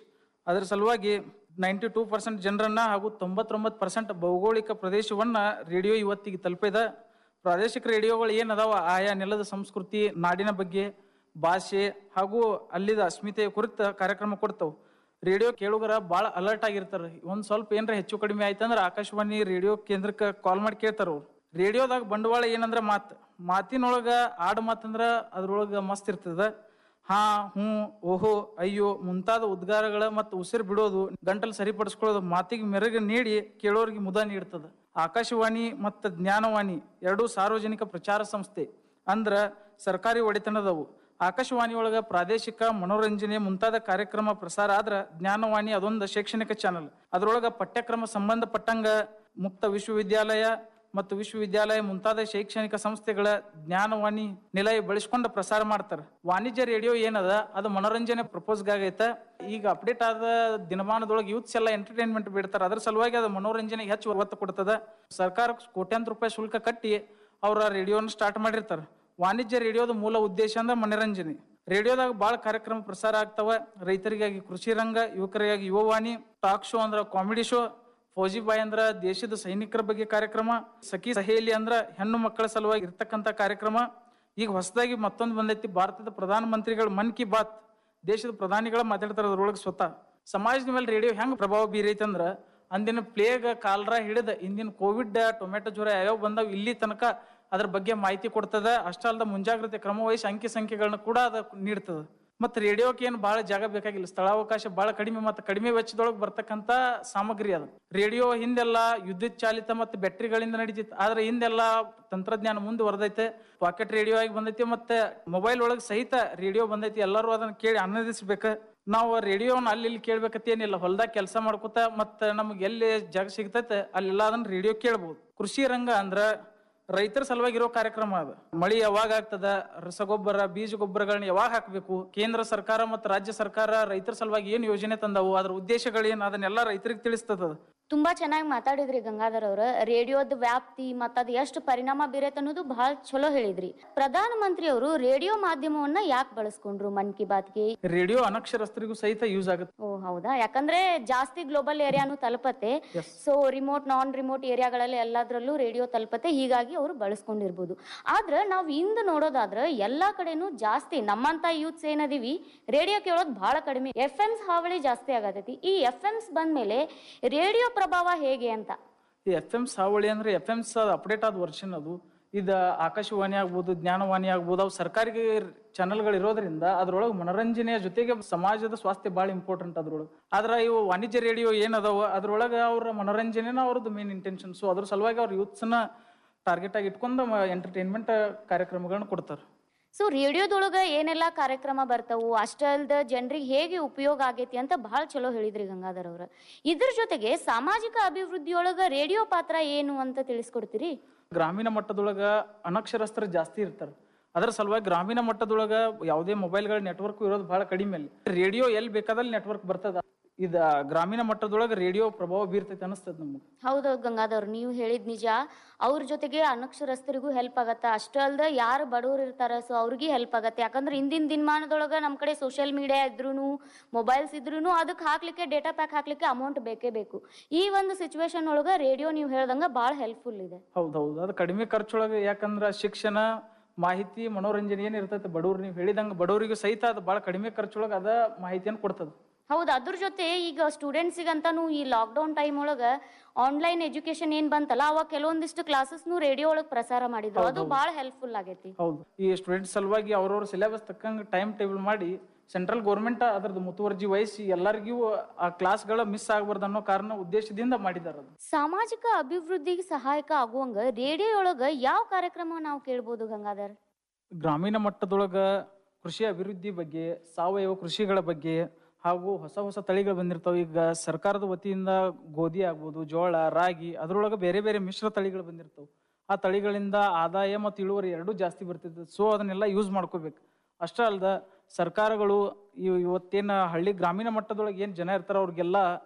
ಅದರ ಸಲುವಾಗಿ ನೈಂಟಿ ಟೂ ಪರ್ಸೆಂಟ್ ಜನರನ್ನ ಹಾಗೂ ತೊಂಬತ್ತೊಂಬತ್ತು ಪರ್ಸೆಂಟ್ ಭೌಗೋಳಿಕ ಪ್ರದೇಶವನ್ನ ರೇಡಿಯೋ ಇವತ್ತಿಗೆ ತಲುಪಿದ ಪ್ರಾದೇಶಿಕ ರೇಡಿಯೋಗಳು ಏನದಾವ ಆಯಾ ನೆಲದ ಸಂಸ್ಕೃತಿ ನಾಡಿನ ಬಗ್ಗೆ ಭಾಷೆ ಹಾಗೂ ಅಲ್ಲಿದ ಅಸ್ಮಿತೆಯ ಕುರಿತ ಕಾರ್ಯಕ್ರಮ ಕೊಡ್ತಾವ ರೇಡಿಯೋ ಕೇಳುಗರ ಭಾಳ ಅಲರ್ಟ್ ಆಗಿರ್ತಾರೆ ಒಂದ್ ಸ್ವಲ್ಪ ಏನ್ರ ಹೆಚ್ಚು ಕಡಿಮೆ ಆಯ್ತಂದ್ರ ಆಕಾಶವಾಣಿ ರೇಡಿಯೋ ಕೇಂದ್ರಕ್ಕೆ ಕಾಲ್ ಮಾಡಿ ಕೇಳ್ತಾರ ಅವ್ರು ರೇಡಿಯೋದಾಗ ಬಂಡವಾಳ ಏನಂದ್ರ ಮಾತ್ ಮಾತಿನೊಳಗ ಆಡ್ ಮಾತಂದ್ರ ಅದ್ರೊಳಗ ಮಸ್ತ್ ಇರ್ತದ ಹಾ ಹ್ಞೂ ಓಹೋ ಅಯ್ಯೋ ಮುಂತಾದ ಉದ್ಗಾರಗಳ ಮತ್ತು ಉಸಿರು ಬಿಡೋದು ಗಂಟಲು ಸರಿಪಡಿಸ್ಕೊಳ್ಳೋದು ಮಾತಿಗೆ ಮೆರುಗು ನೀಡಿ ಕೇಳೋರಿಗೆ ಮುದ ನೀಡ್ತದ ಆಕಾಶವಾಣಿ ಮತ್ತು ಜ್ಞಾನವಾಣಿ ಎರಡೂ ಸಾರ್ವಜನಿಕ ಪ್ರಚಾರ ಸಂಸ್ಥೆ ಅಂದ್ರ ಸರ್ಕಾರಿ ಒಡೆತನದವು ಆಕಾಶವಾಣಿ ಒಳಗ ಪ್ರಾದೇಶಿಕ ಮನೋರಂಜನೆ ಮುಂತಾದ ಕಾರ್ಯಕ್ರಮ ಪ್ರಸಾರ ಆದ್ರ ಜ್ಞಾನವಾಣಿ ಅದೊಂದು ಶೈಕ್ಷಣಿಕ ಚಾನಲ್ ಅದ್ರೊಳಗ ಪಠ್ಯಕ್ರಮ ಸಂಬಂಧಪಟ್ಟಂಗ ಮುಕ್ತ ವಿಶ್ವವಿದ್ಯಾಲಯ ಮತ್ತು ವಿಶ್ವವಿದ್ಯಾಲಯ ಮುಂತಾದ ಶೈಕ್ಷಣಿಕ ಸಂಸ್ಥೆಗಳ ಜ್ಞಾನವಾಣಿ ನಿಲಯ ಬಳಸ್ಕೊಂಡು ಪ್ರಸಾರ ಮಾಡ್ತಾರೆ ವಾಣಿಜ್ಯ ರೇಡಿಯೋ ಏನದ ಅದು ಮನೋರಂಜನೆ ಪ್ರಪೋಸ್ಗಾಗೈತ ಈಗ ಅಪ್ಡೇಟ್ ಆದ ದಿನಮಾನದೊಳಗೆ ಯೂತ್ಸ್ ಎಲ್ಲ ಎಂಟರ್ಟೈನ್ಮೆಂಟ್ ಬಿಡ್ತಾರೆ ಅದ್ರ ಸಲುವಾಗಿ ಅದು ಮನೋರಂಜನೆಗೆ ಹೆಚ್ಚು ಒತ್ತು ಕೊಡ್ತದ ಸರ್ಕಾರ ಕೋಟ್ಯಾಂತರ ರೂಪಾಯಿ ಶುಲ್ಕ ಕಟ್ಟಿ ಅವರ ರೇಡಿಯೋನ ಸ್ಟಾರ್ಟ್ ಮಾಡಿರ್ತಾರೆ ವಾಣಿಜ್ಯ ರೇಡಿಯೋದ ಮೂಲ ಉದ್ದೇಶ ಅಂದ್ರೆ ಮನೋರಂಜನೆ ರೇಡಿಯೋದಾಗ ಭಾಳ ಕಾರ್ಯಕ್ರಮ ಪ್ರಸಾರ ಆಗ್ತಾವ ರೈತರಿಗಾಗಿ ಕೃಷಿ ರಂಗ ಯುವಕರಿಗಾಗಿ ಯುವವಾಣಿ ಟಾಕ್ ಶೋ ಅಂದ್ರ ಕಾಮಿಡಿ ಶೋ ಫೌಜಿ ಬಾಯ್ ಅಂದ್ರ ದೇಶದ ಸೈನಿಕರ ಬಗ್ಗೆ ಕಾರ್ಯಕ್ರಮ ಸಖಿ ಸಹೇಲಿ ಅಂದ್ರ ಹೆಣ್ಣು ಮಕ್ಕಳ ಸಲುವಾಗಿ ಇರ್ತಕ್ಕಂಥ ಕಾರ್ಯಕ್ರಮ ಈಗ ಹೊಸದಾಗಿ ಮತ್ತೊಂದು ಬಂದೈತಿ ಭಾರತದ ಪ್ರಧಾನ ಮಂತ್ರಿಗಳು ಮನ್ ಕಿ ಬಾತ್ ದೇಶದ ಪ್ರಧಾನಿಗಳ ಮಾತಾಡ್ತಾರ ಅದ್ರೊಳಗೆ ಸ್ವತಃ ಸಮಾಜದ ಮೇಲೆ ರೇಡಿಯೋ ಹೆಂಗ್ ಪ್ರಭಾವ ಬೀರೈತೆ ಅಂದ್ರ ಅಂದಿನ ಪ್ಲೇಗ್ ಕಾಲ್ರ ಹಿಡಿದ ಇಂದಿನ ಕೋವಿಡ್ ಟೊಮೆಟೊ ಜ್ವರ ಯಾವ್ಯಾವ ಬಂದಾವ ಇಲ್ಲಿ ತನಕ ಅದ್ರ ಬಗ್ಗೆ ಮಾಹಿತಿ ಕೊಡ್ತದ ಅಷ್ಟೇ ಅಲ್ದ ಮುಂಜಾಗ್ರತೆ ಕ್ರಮ ವಹಿಸಿ ಅಂಕಿ ಸಂಖ್ಯೆಗಳನ್ನ ಕೂಡ ಅದ ನೀಡ್ತದ ಮತ್ತೆ ರೇಡಿಯೋಕ್ಕೆ ಏನು ಬಹಳ ಜಾಗ ಬೇಕಾಗಿಲ್ಲ ಸ್ಥಳಾವಕಾಶ ಬಹಳ ಕಡಿಮೆ ಮತ್ತು ಕಡಿಮೆ ವೆಚ್ಚದೊಳಗೆ ಬರ್ತಕ್ಕಂಥ ಸಾಮಗ್ರಿ ಅದು ರೇಡಿಯೋ ಹಿಂದೆಲ್ಲ ವಿದ್ಯುತ್ ಚಾಲಿತ ಮತ್ತು ಬ್ಯಾಟ್ರಿಗಳಿಂದ ನಡೀತಿತ್ತು ಆದ್ರೆ ಹಿಂದೆಲ್ಲ ತಂತ್ರಜ್ಞಾನ ಮುಂದುವರೆದೈತೆ ಪಾಕೆಟ್ ರೇಡಿಯೋ ಆಗಿ ಬಂದೈತಿ ಮತ್ತೆ ಮೊಬೈಲ್ ಒಳಗೆ ಸಹಿತ ರೇಡಿಯೋ ಬಂದೈತಿ ಎಲ್ಲರೂ ಅದನ್ನ ಕೇಳಿ ಆನಂದಿಸ್ಬೇಕು ನಾವು ರೇಡಿಯೋನ ಅಲ್ಲಿ ಇಲ್ಲಿ ಕೇಳ್ಬೇಕಂತ ಏನಿಲ್ಲ ಹೊಲ್ದಾಗ ಕೆಲಸ ಮಾಡ್ಕೊತ ಮತ್ತೆ ನಮ್ಗೆ ಎಲ್ಲಿ ಜಾಗ ಸಿಗ್ತೈತೆ ಅಲ್ಲೆಲ್ಲ ಅದನ್ನ ರೇಡಿಯೋ ಕೇಳ್ಬೋದು ಕೃಷಿ ರಂಗ ಅಂದ್ರ ರೈತರ ಸಲುವಾಗಿ ಇರೋ ಕಾರ್ಯಕ್ರಮ ಅದು ಮಳಿ ಯಾವಾಗ ಆಗ್ತದ ರಸಗೊಬ್ಬರ ಬೀಜ ಗೊಬ್ಬರಗಳನ್ನ ಯಾವಾಗ ಹಾಕಬೇಕು ಕೇಂದ್ರ ಸರ್ಕಾರ ಮತ್ತು ರಾಜ್ಯ ಸರ್ಕಾರ ರೈತರ ಸಲುವಾಗಿ ಏನ್ ಯೋಜನೆ ತಂದವು ಅದ್ರ ಉದ್ದೇಶಗಳೇನು ಅದನ್ನೆಲ್ಲ ರೈತರಿಗೆ ತಿಳಿಸ್ತದ ತುಂಬಾ ಚೆನ್ನಾಗಿ ಮಾತಾಡಿದ್ರಿ ಗಂಗಾಧರ್ ಅವ್ರ ರೇಡಿಯೋದ ವ್ಯಾಪ್ತಿ ಮತ್ತ ಅದ್ ಎಷ್ಟು ಪರಿಣಾಮ ಬೀರೈತೆ ಅನ್ನೋದು ಬಹಳ ಚಲೋ ಹೇಳಿದ್ರಿ ಪ್ರಧಾನ ಮಂತ್ರಿ ಅವರು ರೇಡಿಯೋ ಮಾಧ್ಯಮವನ್ನ ಯಾಕೆ ಬಳಸ್ಕೊಂಡ್ರು ಮನ್ ಕಿ ಬಾತ್ಗೆ ರೇಡಿಯೋ ಅನಕ್ಷರಸ್ಥರಿಗೂ ಸಹಿತ ಯೂಸ್ ಆಗುತ್ತೆ ಓ ಹೌದಾ ಯಾಕಂದ್ರೆ ಜಾಸ್ತಿ ಗ್ಲೋಬಲ್ ಏರಿಯಾನು ತಲುಪತ್ತೆ ಸೊ ರಿಮೋಟ್ ನಾನ್ ರಿಮೋಟ್ ಏರಿಯಾಗಳಲ್ಲಿ ಎಲ್ಲದರಲ್ಲೂ ರೇಡಿಯೋ ತಲುಪತ್ತೆ ಹೀಗಾಗಿ ಅವರು ಬಳಸ್ಕೊಂಡಿರ್ಬೋದು ಆದ್ರೆ ನಾವು ಇಂದು ನೋಡೋದಾದ್ರೆ ಎಲ್ಲಾ ಕಡೆನೂ ಜಾಸ್ತಿ ನಮ್ಮಂತ ಯೂತ್ಸ್ ಏನದೀವಿ ರೇಡಿಯೋ ಕೇಳೋದು ಬಹಳ ಕಡಿಮೆ ಎಫ್ ಎಮ್ಸ್ ಹಾವಳಿ ಜಾಸ್ತಿ ಆಗತೈತಿ ಈ ಎಫ್ ಎಮ್ಸ್ ಬಂದ್ಮೇಲೆ ರೇಡಿಯೋ ಪ್ರಭಾವ ಹೇಗೆ ಅಂತ ಈ ಎಫ್ ಎಂ ಸಾವಳಿ ಅಂದ್ರೆ ಎಫ್ ಎಮ್ಸ್ ಅಪ್ಡೇಟ್ ಆದ ವರ್ಷನ್ ಅದು ಇದು ಆಕಾಶವಾಣಿ ಆಗ್ಬೋದು ಜ್ಞಾನವಾಣಿ ಆಗ್ಬೋದು ಅವು ಸರ್ಕಾರಿ ಚಾನೆಲ್ಗಳು ಇರೋದ್ರಿಂದ ಅದ್ರೊಳಗೆ ಮನೋರಂಜನೆಯ ಜೊತೆಗೆ ಸಮಾಜದ ಸ್ವಾಸ್ಥ್ಯ ಭಾಳ ಇಂಪಾರ್ಟೆಂಟ್ ಅದ್ರೊಳಗೆ ಆದ್ರೆ ಇವು ವಾಣಿಜ್ಯ ರೇಡಿಯೋ ಏನದಾವ ಅದ್ರೊಳಗೆ ಅವ್ರ ಮನೋರಂಜನೆನ ಅವ್ರದ್ದು ಮೇನ್ ಇಂಟೆನ್ಷನ್ ಸೊ ಅದ್ರ ಸಲುವಾಗಿ ಅವ್ರ ಯೂತ್ಸ್ನ ಟಾರ್ಗೆಟ್ ಆಗಿ ಇಟ್ಕೊಂಡು ಎಂಟರ್ಟೈನ್ಮೆಂಟ್ ಕಾರ್ಯಕ್ರಮಗಳನ್ನ ಕೊಡ್ತಾರೆ ಸೊ ರೇಡಿಯೋದೊಳಗ ಏನೆಲ್ಲಾ ಕಾರ್ಯಕ್ರಮ ಬರ್ತಾವು ಅಷ್ಟೇ ಅಲ್ದ ಜನರಿಗೆ ಹೇಗೆ ಉಪಯೋಗ ಆಗೈತಿ ಅಂತ ಬಹಳ ಚಲೋ ಹೇಳಿದ್ರಿ ಗಂಗಾಧರ್ ಅವ್ರ ಇದ್ರ ಜೊತೆಗೆ ಸಾಮಾಜಿಕ ಅಭಿವೃದ್ಧಿಯೊಳಗ ರೇಡಿಯೋ ಪಾತ್ರ ಏನು ಅಂತ ತಿಳಿಸ್ಕೊಡ್ತೀರಿ ಗ್ರಾಮೀಣ ಮಟ್ಟದೊಳಗ ಅನಕ್ಷರಸ್ಥರು ಜಾಸ್ತಿ ಇರ್ತಾರೆ ಅದರ ಸಲುವಾಗಿ ಗ್ರಾಮೀಣ ಮಟ್ಟದೊಳಗ ಯಾವುದೇ ಮೊಬೈಲ್ಗಳ ನೆಟ್ವರ್ಕ್ ಇರೋದು ಬಹಳ ಕಡಿಮೆ ಅಲ್ಲಿ ರೇಡಿಯೋ ಎಲ್ಲಿ ಬೇಕಾದಲ್ಲಿ ನೆಟ್ವರ್ಕ್ ಬರ್ತದ ಇದ ಗ್ರಾಮೀಣ ಮಟ್ಟದೊಳಗ ರೇಡಿಯೋ ಪ್ರಭಾವ ಬೀರ್ತೈತೆ ಅನಿಸ್ತದ ನಮ್ಗೆ ಹೌದೌದು ಗಂಗಾಧರ್ ನೀವು ಹೇಳಿದ್ ನಿಜ ಅವ್ರ ಜೊತೆಗೆ ಅನಕ್ಷರಸ್ಥರಿಗೂ ಹೆಲ್ಪ್ ಆಗತ್ತ ಅಷ್ಟೇ ಅಲ್ದ ಯಾರು ಬಡವರು ಇರ್ತಾರ ಸೊ ಅವ್ರಿಗೆ ಹೆಲ್ಪ್ ಆಗತ್ತೆ ಯಾಕಂದ್ರೆ ಇಂದಿನ ದಿನಮಾನದೊಳಗ ನಮ್ ಕಡೆ ಸೋಷಿಯಲ್ ಮೀಡಿಯಾ ಇದ್ರೂನು ಮೊಬೈಲ್ಸ್ ಇದ್ರೂನು ಅದಕ್ಕೆ ಹಾಕ್ಲಿಕ್ಕೆ ಡೇಟಾ ಪ್ಯಾಕ್ ಹಾಕ್ಲಿಕ್ಕೆ ಅಮೌಂಟ್ ಬೇಕೇ ಬೇಕು ಈ ಒಂದು ಸಿಚುವೇಶನ್ ಒಳಗ ರೇಡಿಯೋ ನೀವು ಹೇಳ್ದಂಗ ಬಹಳ ಹೆಲ್ಪ್ಫುಲ್ ಇದೆ ಹೌದೌದು ಅದು ಕಡಿಮೆ ಖರ್ಚೊಳಗೆ ಯಾಕಂದ್ರ ಶಿಕ್ಷಣ ಮಾಹಿತಿ ಮನೋರಂಜನೆ ಏನ್ ಇರ್ತೈತೆ ಬಡವ್ರು ನೀವು ಹೇಳಿದಂಗ ಬಡವರಿಗೂ ಸಹಿತ ಅದು ಭಾಳ ಕಡಿಮೆ ಖರ್ಚೊಳಗೆ ಅದ ಮಾಹಿತಿಯನ್ನು ಕೊಡ್ತದ ಹೌದು ಅದ್ರ ಜೊತೆ ಈಗ ಸ್ಟೂಡೆಂಟ್ಸಿಗಂತಾನು ಈ ಲಾಕ್ಡೌನ್ ಟೈಮ್ ಒಳಗ ಆನ್ಲೈನ್ ಎಜುಕೇಶನ್ ಏನ್ ಬಂತಲ್ಲ ಅವಾಗ ಕೆಲವೊಂದಿಷ್ಟು ಕ್ಲಾಸಸ್ನು ರೇಡಿಯೋ ಒಳಗ್ ಪ್ರಸಾರ ಮಾಡಿದ್ರು ಅದು ಬಹಳ ಹೆಲ್ಪ್ಫುಲ್ ಆಗೈತಿ ಹೌದು ಈ ಸ್ಟೂಡೆಂಟ್ ಸಲುವಾಗಿ ಅವ್ರವ್ರ ಸಿಲೆಬಸ್ ತಕ್ಕಂಗೆ ಟೈಮ್ ಟೇಬಲ್ ಮಾಡಿ ಸೆಂಟ್ರಲ್ ಗೌರ್ಮೆಂಟ್ ಅದ್ರದ್ದು ಮುತುವರ್ಜಿ ವಹಿಸಿ ಎಲ್ಲರಿಗೂ ಆ ಕ್ಲಾಸ್ಗಳ ಮಿಸ್ ಆಗಬಾರ್ದು ಅನ್ನೋ ಕಾರಣ ಉದ್ದೇಶದಿಂದ ಮಾಡಿದಾರೆ ಅದು ಸಾಮಾಜಿಕ ಅಭಿವೃದ್ಧಿಗೆ ಸಹಾಯಕ ಆಗುವಂಗ ರೇಡಿಯೋ ಒಳಗ ಯಾವ ಕಾರ್ಯಕ್ರಮ ನಾವು ಕೇಳ್ಬೋದು ಗಂಗಾಧರ್ ಗ್ರಾಮೀಣ ಮಟ್ಟದೊಳಗ ಕೃಷಿ ಅಭಿವೃದ್ಧಿ ಬಗ್ಗೆ ಸಾವಯವ ಕೃಷಿಗಳ ಬಗ್ಗೆ ಹಾಗೂ ಹೊಸ ಹೊಸ ತಳಿಗಳು ಬಂದಿರ್ತಾವೆ ಈಗ ಸರ್ಕಾರದ ವತಿಯಿಂದ ಗೋಧಿ ಆಗ್ಬೋದು ಜೋಳ ರಾಗಿ ಅದ್ರೊಳಗೆ ಬೇರೆ ಬೇರೆ ಮಿಶ್ರ ತಳಿಗಳು ಬಂದಿರ್ತಾವೆ ಆ ತಳಿಗಳಿಂದ ಆದಾಯ ಮತ್ತು ಇಳುವರಿ ಎರಡೂ ಜಾಸ್ತಿ ಬರ್ತಿರ್ತದೆ ಸೊ ಅದನ್ನೆಲ್ಲ ಯೂಸ್ ಮಾಡ್ಕೋಬೇಕು ಅಷ್ಟೇ ಅಲ್ದ ಸರ್ಕಾರಗಳು ಇವ್ ಇವತ್ತೇನು ಹಳ್ಳಿ ಗ್ರಾಮೀಣ ಮಟ್ಟದೊಳಗೆ ಏನು ಜನ ಇರ್ತಾರ ಅವ್ರಿಗೆಲ್ಲ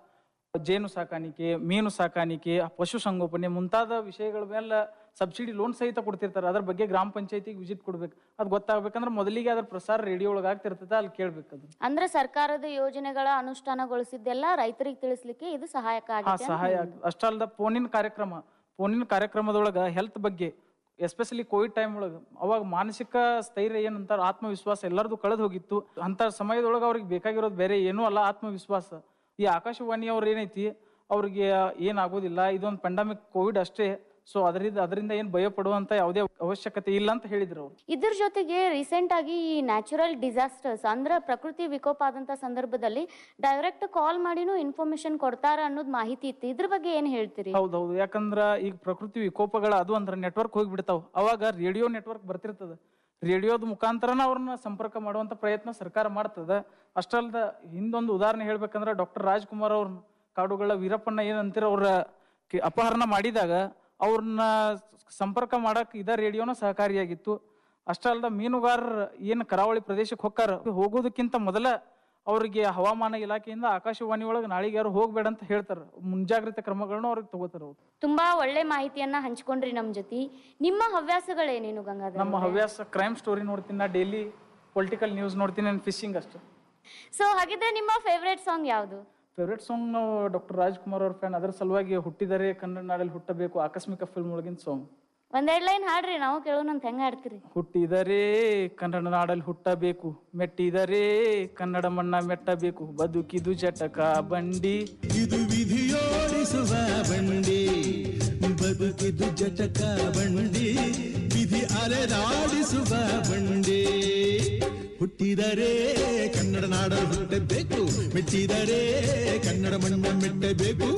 ಜೇನು ಸಾಕಾಣಿಕೆ ಮೀನು ಸಾಕಾಣಿಕೆ ಪಶು ಸಂಗೋಪನೆ ಮುಂತಾದ ವಿಷಯಗಳ ಮೇಲೆ ಸಬ್ಸಿಡಿ ಲೋನ್ ಸಹಿತ ಕೊಡ್ತಿರ್ತಾರೆ ಅದ್ರ ಬಗ್ಗೆ ಗ್ರಾಮ ಪಂಚಾಯತಿಗೆ ವಿಸಿಟ್ ಕೊಡ್ಬೇಕು ಅದು ಗೊತ್ತಾಗ್ಬೇಕಂದ್ರೆ ಮೊದಲಿಗೆ ಅದ್ರ ಪ್ರಸಾರ ರೇಡಿಯೋ ಒಳಗೆ ಆಗ್ತಿರ್ತದೆ ಅಲ್ಲಿ ಕೇಳ್ಬೇಕು ಅದು ಅಂದ್ರೆ ಸರ್ಕಾರದ ಯೋಜನೆಗಳ ಅನುಷ್ಠಾನಗೊಳಿಸಿದ್ದೆಲ್ಲ ರೈತರಿಗೆ ತಿಳಿಸ್ಲಿಕ್ಕೆ ಇದು ಸಹಾಯಕ ಹಾ ಆಗಿದೆ ಅಂತ ಸಹಾಯ ಹೇಳ್ಬೋದು. ಆಗ್- ಅಷ್ಟಲ್ದ ಫೋನಿನ ಕಾರ್ಯಕ್ರಮ ಫೋನಿನ ಕಾರ್ಯಕ್ರಮದೊಳಗ ಹೆಲ್ತ್ ಬಗ್ಗೆ ಎಸ್ಪೆಷಲಿ ಕೋವಿಡ್ ಟೈಮ್ ಒಳಗೆ ಅವಾಗ ಮಾನಸಿಕ ಸ್ಥೈರ್ಯ ಏನಂತಾರ ಆತ್ಮವಿಶ್ವಾಸ ಎಲ್ಲರದು ಕಳೆದು ಹೋಗಿತ್ತು ಅಂತ ಸಮಯದೊಳಗೆ ಅವ್ರಿಗೆ ಬೇಕಾಗಿರೋದು ಬೇರೆ ಏನೂ ಅಲ್ಲ ಆತ್ಮವಿಶ್ವಾಸ ಈ ಆಕಾಶವಾಣಿ ಅವ್ರು ಏನೈತಿ ಅವ್ರಿಗೆ ಏನಾಗೋದಿಲ್ಲ ಇದೊಂದು ಪೆಂಡಮಿಕ್ ಕೋವಿಡ್ ಅಷ್ಟೇ ಸೊ ಅದರಿಂದ ಅದರಿಂದ ಏನು ಭಯ ಪಡುವಂತ ಯಾವುದೇ ಅವಶ್ಯಕತೆ ಇಲ್ಲ ಅಂತ ಹೇಳಿದ್ರು ಅವ್ರು ಇದ್ರ ಜೊತೆಗೆ ರೀಸೆಂಟ್ ಆಗಿ ಈ ನ್ಯಾಚುರಲ್ ಡಿಸಾಸ್ಟರ್ಸ್ ಅಂದ್ರೆ ಪ್ರಕೃತಿ ವಿಕೋಪ ಆದಂತ ಸಂದರ್ಭದಲ್ಲಿ ಡೈರೆಕ್ಟ್ ಕಾಲ್ ಮಾಡಿನೂ ಇನ್ಫಾರ್ಮೇಶನ್ ಕೊಡ್ತಾರ ಅನ್ನೋದು ಮಾಹಿತಿ ಇತ್ತು ಇದ್ರ ಬಗ್ಗೆ ಏನ್ ಹೇಳ್ತೀರಿ ಹೌದೌದು ಯಾಕಂದ್ರ ಈಗ ಪ್ರಕೃತಿ ವಿಕೋಪಗಳ ಅದು ಅಂದ್ರೆ ನೆಟ್ವರ್ಕ್ ಹೋಗ್ಬಿಡ್ತಾವ ಅವಾಗ ರೇಡಿಯೋ ನೆಟ್ವರ್ಕ್ ಬರ್ತಿರ್ತದ ರೇಡಿಯೋದ ಮುಖಾಂತರನ ಅವ್ರನ್ನ ಸಂಪರ್ಕ ಮಾಡುವಂತ ಪ್ರಯತ್ನ ಸರ್ಕಾರ ಮಾಡ್ತದ ಅಷ್ಟಲ್ದ ಹಿಂದೊಂದು ಉದಾಹರಣೆ ಹೇಳ್ಬೇಕಂದ್ರ ಡಾಕ್ಟರ್ ರಾಜ್ಕುಮಾರ್ ಅವ್ರನ್ನ ಕಾಡುಗಳ ವೀರಪ್ಪಣ್ಣ ಏನಂತೀರ ಅವ್ರ ಕಿ- ಅಪಹರಣ ಮಾಡಿದಾಗ ಅವ್ರನ್ನ ಸಂಪರ್ಕ ಮಾಡಕ್ ಇದ ರೇಡಿಯೋನ ಸಹಕಾರಿಯಾಗಿತ್ತು ಅಷ್ಟಲ್ದ ಮೀನುಗಾರರು ಏನು ಕರಾವಳಿ ಪ್ರದೇಶಕ್ಕೆ ಹೋಗ್ತಾರ ಹೋಗೋದಕ್ಕಿಂತ ಮೊದಲ ಅವ್ರಿಗೆ ಹವಾಮಾನ ಇಲಾಖೆಯಿಂದ ಆಕಾಶವಾಣಿ ಒಳಗೆ ನಾಳೆಗೆ ಯಾರು ಹೋಗ್ಬೇಡ ಅಂತ ಹೇಳ್ತಾರ ಮುಂಜಾಗ್ರತೆ ಕ್ರಮಗಳನ್ನ ಅವ್ರಿಗೆ ತಗೋತಾರ ಅವ್ರು ತುಂಬಾ ಒಳ್ಳೆ ಮಾಹಿತಿಯನ್ನ ಹಂಚ್ಕೊಂಡ್ರಿ ನಮ್ ಜೊತೆ ನಿಮ್ಮ ಹವ್ಯಾಸಗಳೇನೇನು ಗಂಗಾಧರ್ ನಮ್ಮ ಹವ್ಯಾಸ ಕ್ರೈಮ್ ಸ್ಟೋರಿ ನೋಡ್ತೀನಿ ನಾ ಡೈಲಿ ಪೊಲಿಟಿಕಲ್ ನ್ಯೂಸ್ ನೋಡ್ತೀನಿ ನಾನು ಫಿಶಿಂಗ್ ಅಷ್ಟೇ ಸೊ ಹಾಗಿದ್ರೆ ನಿಮ್ಮ ಫೇವ್ರೇಟ್ ಸಾಂಗ್ ಯಾವುದು ಫೇವ್ರೆಟ್ ಸಾಂಗ್ ನಾವು ಡಾಕ್ಟರ್ ರಾಜ್ಕುಮಾರ್ ಅವ್ರ ಫ್ಯಾನ್ ಅದರ ಸಲುವಾಗಿ ಹುಟ್ಟಿದರೆ ಕನ್ನಡ ನಾಡಲ್ಲಿ ಹುಟ್ಟಬೇಕು ಆಕಸ್ಮಿಕ ಫಿಲ್ಮ್ ಒಳಗಿನ ಸಾಂಗ್ ಒಂದೆರಡ್ ಲೈನ್ ಹಾಡ್ರಿ ನಾವು ಕೇಳೋಣ ಅಂತ ಹೆಂಗ ಹಾಡ್ತೀರಿ ಹುಟ್ಟಿದರೆ ಕನ್ನಡ ನಾಡಲ್ಲಿ ಹುಟ್ಟಬೇಕು ಮೆಟ್ಟಿದರೆ ಕನ್ನಡ ಮಣ್ಣ ಮೆಟ್ಟಬೇಕು ಬದುಕಿದು ಜಟಕ ಬಂಡಿ ಇದು ವಿಧಿಯೋಡಿಸುವ ಬಂಡಿ ಬದುಕಿದು ಜಟಕ ಬಂಡಿ ವಿಧಿ ಅಲೆದಾಡಿಸುವ ಬಂಡಿ ಹುಟ್ಟಿದರೆ ಕನ್ನಡ ನಾಡ ಹುಟ್ಟಬೇಕು ಮೆಟ್ಟಿದರೆ ಕನ್ನಡ ಮಣ್ಣ ಮೆಟ್ಟಬೇಕು